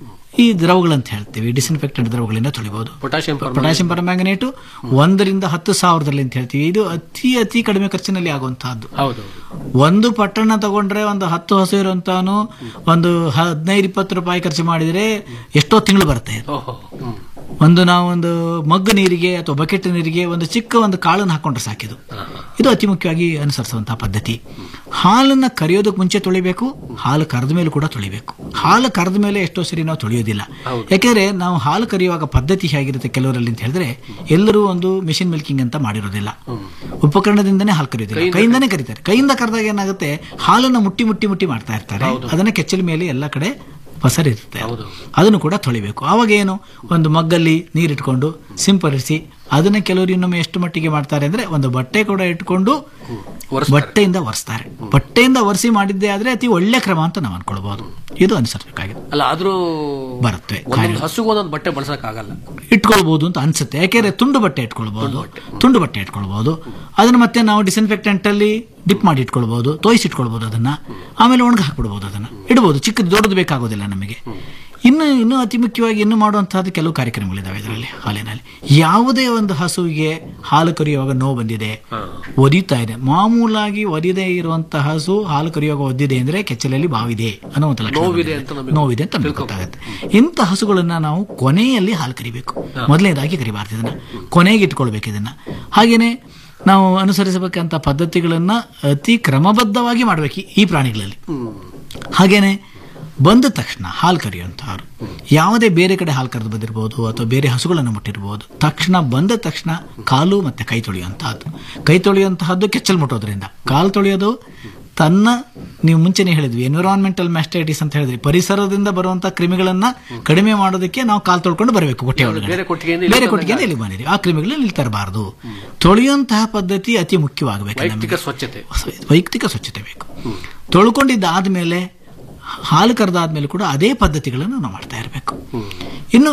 ಈ ದ್ರವಗಳಂತ ಹೇಳ್ತೀವಿ ಡಿಸ್ಇನ್ಫೆಕ್ಟೆಂಟ್ ದ್ರವಗಳಿಂದ ತೊಳಿಬಹುದು ಪೊಟ್ಯಾಷಿಯಂ ಪೊಟ್ಯಾಷಿಯಂ ಪರ್ಮ್ಯಾಂಗನೇಟು ಒಂದರಿಂದ ಹತ್ತು ಸಾವಿರದಲ್ಲಿ ಅಂತ ಹೇಳ್ತೀವಿ ಇದು ಅತಿ ಅತಿ ಕಡಿಮೆ ಖರ್ಚಿನಲ್ಲಿ ಆಗುವಂತಹದ್ದು ಹೌದು ಒಂದು ಪಟ್ಟಣ ತಗೊಂಡ್ರೆ ಒಂದು ಹತ್ತು ಹಸು ಇರುವಂತವನು ಒಂದು ಹದಿನೈದು ಇಪ್ಪತ್ತು ರೂಪಾಯಿ ಖರ್ಚು ಮಾಡಿದ್ರೆ ಎಷ್ಟೋ ತಿಂಗಳು ಬರುತ್ತೆ ಓಹೋ ಹ್ಮ್. ಒಂದು ನಾವು ಒಂದು ಮಗ್ಗು ನೀರಿಗೆ ಅಥವಾ ಬಕೆಟ್ ನೀರಿಗೆ ಒಂದು ಚಿಕ್ಕ ಒಂದು ಕಾಳನ್ನು ಹಾಕೊಂಡ್ರೆ ಸಾಕಿದು ಇದು ಅತಿ ಮುಖ್ಯವಾಗಿ ಅನುಸರಿಸುವಂತಹ ಪದ್ಧತಿ ಹಾಲನ್ನ ಕರೆಯೋದಕ್ಕೆ ಮುಂಚೆ ತೊಳಿಬೇಕು ಹಾಲು ಕರೆದ ಮೇಲೆ ಕೂಡ ತೊಳಿಬೇಕು ಹಾಲು ಕರೆದ ಮೇಲೆ ಎಷ್ಟೋ ಸರಿ ನಾವು ತೊಳೆಯೋದಿಲ್ಲ ಯಾಕೆಂದ್ರೆ ನಾವು ಹಾಲು ಕರೆಯುವಾಗ ಪದ್ಧತಿ ಹೇಗಿರುತ್ತೆ ಕೆಲವರಲ್ಲಿ ಅಂತ ಹೇಳಿದ್ರೆ ಎಲ್ಲರೂ ಒಂದು ಮಿಷಿನ್ ಮಿಲ್ಕಿಂಗ್ ಅಂತ ಮಾಡಿರೋದಿಲ್ಲ ಉಪಕರಣದಿಂದನೇ ಹಾಲು ಕರೆಯೋದಿಲ್ಲ ಕೈಯಿಂದನೇ ಕರೀತಾರೆ ಕೈಯಿಂದ ಕರೆದಾಗ ಏನಾಗುತ್ತೆ ಹಾಲನ್ನು ಮುಟ್ಟಿ ಮುಟ್ಟಿ ಮುಟ್ಟಿ ಮಾಡ್ತಾ ಇರ್ತಾರೆ ಅದನ್ನ ಕೆಚ್ಚಲ ಮೇಲೆ ಎಲ್ಲ ಕಡೆ ಪಸರಿರುತ್ತೆ ಅದನ್ನು ಕೂಡ ತೊಳಿಬೇಕು ಆವಾಗ ಏನು ಒಂದು ಮಗ್ಗಲ್ಲಿ ನೀರಿಟ್ಕೊಂಡು ಸಿಂಪಡಿಸಿ ಅದನ್ನ ಕೆಲವರು ಇನ್ನೊಮ್ಮೆ ಎಷ್ಟು ಮಟ್ಟಿಗೆ ಮಾಡ್ತಾರೆ ಅಂದ್ರೆ ಒಂದು ಬಟ್ಟೆ ಕೂಡ ಇಟ್ಕೊಂಡು ಬಟ್ಟೆಯಿಂದ ಒರೆಸ್ತಾರೆ ಬಟ್ಟೆಯಿಂದ ಒರೆಸಿ ಮಾಡಿದ್ದೇ ಆದ್ರೆ ಅತಿ ಒಳ್ಳೆ ಕ್ರಮ ಅಂತ ನಾವು ಅನ್ಕೊಳ್ಬಹುದು ಇದು ಅನುಸರಿಸಬೇಕಾಗಿದೆ ಅಲ್ಲ ಆದ್ರೂ ಬರುತ್ತೆ ಒಂದೊಂದು ಹಸುಗೂ ಒಂದೊಂದು ಬಟ್ಟೆ ಬಳಸಕ್ ಆಗಲ್ಲ ಇಟ್ಕೊಳ್ಬಹುದು ಅಂತ ಅನ್ಸುತ್ತೆ ಯಾಕೆಂದ್ರೆ ತುಂಡು ಬಟ್ಟೆ ಇಟ್ಕೊಳ್ಬಹುದು ತುಂಡು ಬಟ್ಟೆ ಇಟ್ಕೊಳ್ಬಹುದು ಅದನ್ನ ಮತ್ತೆ ನಾವು ಡಿಸ್ಇನ್ಫೆಕ್ಟೆಂಟ್ ಅಲ್ಲಿ ಡಿಪ್ ಮಾಡಿ ಇಟ್ಕೊಳ್ಬಹುದು ತೋಯಿಸಿ ಇಟ್ಕೊಳ್ಬಹುದು ಅದನ್ನ ಆಮೇಲೆ ಒಣಗಿ ಹಾಕ್ಬಿಡ್ಬೋದು ಅದನ್ನ ಇಡಬಹುದು ಚಿಕ್ಕದು ದೊಡ್ಡದು ಬೇಕಾಗೋದಿಲ್ಲ ನಮಗೆ ಇನ್ನು ಇನ್ನು ಅತಿ ಮುಖ್ಯವಾಗಿ ಇನ್ನು ಮಾಡುವಂತಹದ್ದು ಕೆಲವು ಕಾರ್ಯಕ್ರಮಗಳಿದಾವೆ ಇದರಲ್ಲಿ ಹಾಲಿನಲ್ಲಿ ಯಾವುದೇ ಒಂದು ಹಸುವಿಗೆ ಹಾಲು ಕರೆಯುವಾಗ ನೋವು ಬಂದಿದೆ ಒದಿತಾ ಇದೆ ಮಾಮೂಲಾಗಿ ಒದಿದೇ ಇರುವಂತಹ ಹಸು ಹಾಲು ಕರೆಯುವಾಗ ಒದ್ದಿದೆ ಅಂದ್ರೆ ಕೆಚ್ಚಲಲ್ಲಿ ಬಾವಿದೆ ಅನ್ನುವಂಥ ಲಕ್ಷಣ ನೋವಿದೆ ಬಂದಿದೆ. ಅಂತ ನಮಗೆ ನೋವಿದೆ ಅಂತ ನಮಗೆ ಗೊತ್ತಾಗುತ್ತೆ ಇಂಥ ಹಸುಗಳನ್ನ ನಾವು ಕೊನೆಯಲ್ಲಿ ಹಾಲು ಕರಿಬೇಕು ಮೊದಲನೇದಾಗಿ ಕರಿಬಾರ್ದು ಇದನ್ನ ಕೊನೆಗೆ ಇಟ್ಕೊಳ್ಬೇಕು ಇದನ್ನ ಹಾಗೇನೆ ನಾವು ಅನುಸರಿಸಬೇಕಂತ ಪದ್ಧತಿಗಳನ್ನ ಅತಿ ಕ್ರಮಬದ್ಧವಾಗಿ ಮಾಡಬೇಕು ಈ ಪ್ರಾಣಿಗಳಲ್ಲಿ ಹಾಗೇನೆ ಬಂದ ತಕ್ಷಣ ಹಾಲು ಕರೆಯುವಂತಹವ್ರು ಯಾವುದೇ ಬೇರೆ ಕಡೆ ಹಾಲು ಕರೆದು ಬಂದಿರಬಹುದು ಅಥವಾ ಬೇರೆ ಹಸುಗಳನ್ನು ಮುಟ್ಟಿರಬಹುದು ತಕ್ಷಣ ಬಂದ ತಕ್ಷಣ ಕಾಲು ಮತ್ತೆ ಕೈ ತೊಳೆಯುವಂತಹದ್ದು ಕೈ ತೊಳೆಯುವಂತಹದ್ದು ಕೆಚ್ಚಲು ಮುಟ್ಟೋದ್ರಿಂದ ಕಾಲು ತೊಳೆಯೋದು ತನ್ನ ನೀವು ಮುಂಚೆನೆ ಹೇಳಿದ್ವಿ ಎನ್ವಿರಾನ್ಮೆಂಟಲ್ ಮ್ಯಾಸ್ಟೈಟಿಸ್ ಅಂತ ಹೇಳಿದ್ವಿ ಪರಿಸರದಿಂದ ಬರುವಂತಹ ಕ್ರಿಮಿಗಳನ್ನ ಕಡಿಮೆ ಮಾಡೋದಕ್ಕೆ ನಾವು ಕಾಲು ತೊಳ್ಕೊಂಡು ಬರಬೇಕು ಹೊಟ್ಟೆ ಒಳಗಡೆ ಬೇರೆ ಕೊಟ್ಟಿಗೆಯಿಂದ ಇಲ್ಲಿ ಬೇರೆ ತಂದಾಗ ಕೊಟ್ಟಿಗೆಯಿಂದ ಇಲ್ಲಿ ಬಂದಿದೆ ಆ ಕ್ರಿಮಿಗಳನ್ನ ಇಲ್ಲಿ ತರಬಾರದು ತೊಳೆಯುವಂತಹ ಪದ್ಧತಿ ಅತಿ ಮುಖ್ಯವಾಗಬೇಕು ವೈಯಕ್ತಿಕ ನಮಗೆ. ಸ್ವಚ್ಛತೆ ವೈಯಕ್ತಿಕ ಸ್ವಚ್ಛತೆ ಬೇಕು ತೊಳ್ಕೊಂಡಿದ್ದಾದ್ಮೇಲೆ ಹಾಲು ಕರೆದಾದ್ಮೇಲೆ ಕೂಡ ಅದೇ ಪದ್ಧತಿಗಳನ್ನು ನಾವು ಮಾಡ್ತಾ ಇರಬೇಕು ಇನ್ನು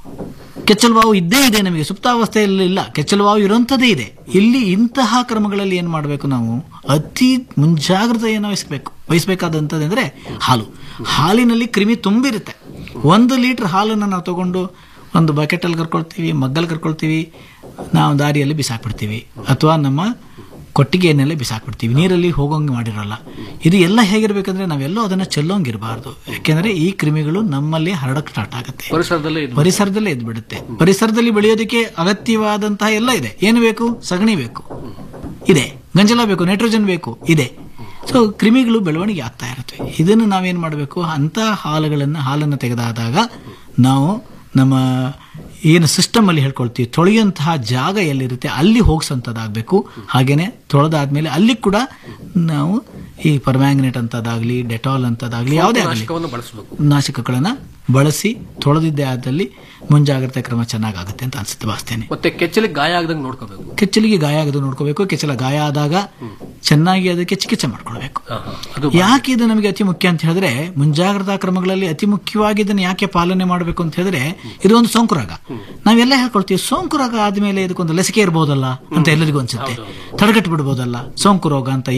ಕೆಚ್ಚಲು ಬಾವು ಇದ್ದೇ ಇದೆ ನಮಗೆ ಸುಪ್ತಾವಸ್ಥೆಯಲ್ಲಿ ಇಲ್ಲ ಕೆಚ್ಚಲು ಬಾವು ಇರುವಂಥದ್ದೇ ಇದೆ ಇಲ್ಲಿ ಇಂತಹ ಕ್ರಮಗಳಲ್ಲಿ ಏನು ಮಾಡಬೇಕು ನಾವು ಅತಿ ಮುಂಜಾಗ್ರತೆಯನ್ನು ವಹಿಸಬೇಕು ವಹಿಸಬೇಕಾದಂಥದ್ದಂದ್ರೆ ಹಾಲು ಹಾಲಿನಲ್ಲಿ ಕ್ರಿಮಿ ತುಂಬಿರುತ್ತೆ ಒಂದು ಲೀಟರ್ ಹಾಲನ್ನು ನಾವು ತಗೊಂಡು ಒಂದು ಬಕೆಟಲ್ಲಿ ಕರ್ಕೊಳ್ತೀವಿ ಮಗ್ಗಲ್ಲಿ ಕರ್ಕೊಳ್ತೀವಿ ನಾವು ದಾರಿಯಲ್ಲಿ ಬಿಸಾಕ್ಬಿಡ್ತೀವಿ ಅಥವಾ ನಮ್ಮ ಕೊಟ್ಟಿಗೆಯನ್ನೆಲ್ಲ ಬಿಸಾಕ್ಬಿಡ್ತೀವಿ ನೀರಲ್ಲಿ ಹೋಗೋಂಗೆ ಮಾಡಿರಲ್ಲ ಇದು ಎಲ್ಲ ಹೇಗಿರ್ಬೇಕಂದ್ರೆ ನಾವೆಲ್ಲೋ ಅದನ್ನ ಚೆಲ್ಲೋಂಗಿರಬಾರ್ದು ಯಾಕೆಂದ್ರೆ ಈ ಕ್ರಿಮಿಗಳು ನಮ್ಮಲ್ಲಿ ಹರಡಕ್ ಸ್ಟಾರ್ಟ್ ಆಗುತ್ತೆ ಪರಿಸರದಲ್ಲೇ ಇದು ಪರಿಸರದಲ್ಲೇ ಎದ್ದು ಬಿಡುತ್ತೆ ಪರಿಸರದಲ್ಲಿ ಬೆಳೆಯೋದಕ್ಕೆ ಅಗತ್ಯವಾದಂತಹ ಎಲ್ಲ ಇದೆ ಏನು ಬೇಕು ಸಗಣಿ ಬೇಕು ಇದೆ ಗಂಜಲ ಬೇಕು ನೈಟ್ರೋಜನ್ ಬೇಕು ಇದೆ ಸೊ ಕ್ರಿಮಿಗಳು ಬೆಳವಣಿಗೆ ಆಗ್ತಾ ಇರುತ್ತೆ ಇದನ್ನು ನಾವೇನ್ ಮಾಡಬೇಕು ಅಂತ ಹಾಲುಗಳನ್ನು ಹಾಲನ್ನು ತೆಗೆದಾದಾಗ ನಾವು ನಮ್ಮ ಏನು ಸಿಸ್ಟಮ್ ಅಲ್ಲಿ ಹೇಳ್ಕೊಳ್ತೀವಿ ತೊಳೆಯುವಂತಹ ಜಾಗ ಎಲ್ಲಿರುತ್ತೆ ಅಲ್ಲಿ ಹೋಗ್ಸಂತದಾಗಬೇಕು ಹಾಗೇನೆ ತೊಳೆದಾದ್ಮೇಲೆ ಅಲ್ಲಿ ಕೂಡ ನಾವು ಈ ಪರ್ಮ್ಯಾಂಗನೇಟ್ ಅಂತದಾಗ್ಲಿ ಡೆಟಾಲ್ ಅಂತದಾಗ್ಲಿ ಯಾವುದೇ ಆಗಲಿ ನಾಶಕವನ್ನು ಬಳಸಬೇಕು ನಾಶಕಗಳನ್ನ ಬಳಸಿ ತೊಳೆದಿದ್ದೇ ಆದಲ್ಲಿ ಮುಂಜಾಗ್ರತೆ ಕ್ರಮ ಚೆನ್ನಾಗಾಗುತ್ತೆ ಅಂತ ಅನ್ಸುತ್ತೆ ಭಾವಿಸ್ತೇನೆ ಮತ್ತೆ ಕೆಚ್ಚಲಿಗೆ ಗಾಯ ಆಗದಂಗೆ ನೋಡ್ಕೋಬೇಕು ಕೆಚ್ಚಲಿಗೆ ಗಾಯ ಆಗದು ನೋಡ್ಕೋಬೇಕು ಕೆಚ್ಚಲ ಗಾಯ ಆದಾಗ ಚೆನ್ನಾಗಿ ಅದಕ್ಕೆ ಚಿಕಿತ್ಸೆ ಮಾಡ್ಕೊಳ್ಬೇಕು ಅದು ಯಾಕೆ ಇದು ನಮಗೆ ಅತಿ ಮುಖ್ಯ ಅಂತ ಹೇಳಿದ್ರೆ ಮುಂಜಾಗ್ರತಾ ಕ್ರಮಗಳಲ್ಲಿ ಅತಿ ಮುಖ್ಯವಾಗಿ ಇದನ್ನು ಯಾಕೆ ಪಾಲನೆ ಮಾಡಬೇಕು ಅಂತ ಹೇಳಿದ್ರೆ ಇದು ಒಂದು ಸೋಂಕು ರೋಗ ನಾವೆಲ್ಲ ಹೇಳ್ಕೊಳ್ತೀವಿ ಸೋಂಕು ರೋಗ ಆದ್ಮೇಲೆ ಇದಕ್ಕೊಂದು ಲಸಿಕೆ ಇರ್ಬೋದಲ್ಲ ಅಂತ ಎಲ್ಲರಿಗೂ ಅನ್ಸುತ್ತೆ ತಡೆಗಟ್ಟು ಬಿಡ್ಬೋದಲ್ಲ ಸೋಂಕು ರೋಗ ಅಂತ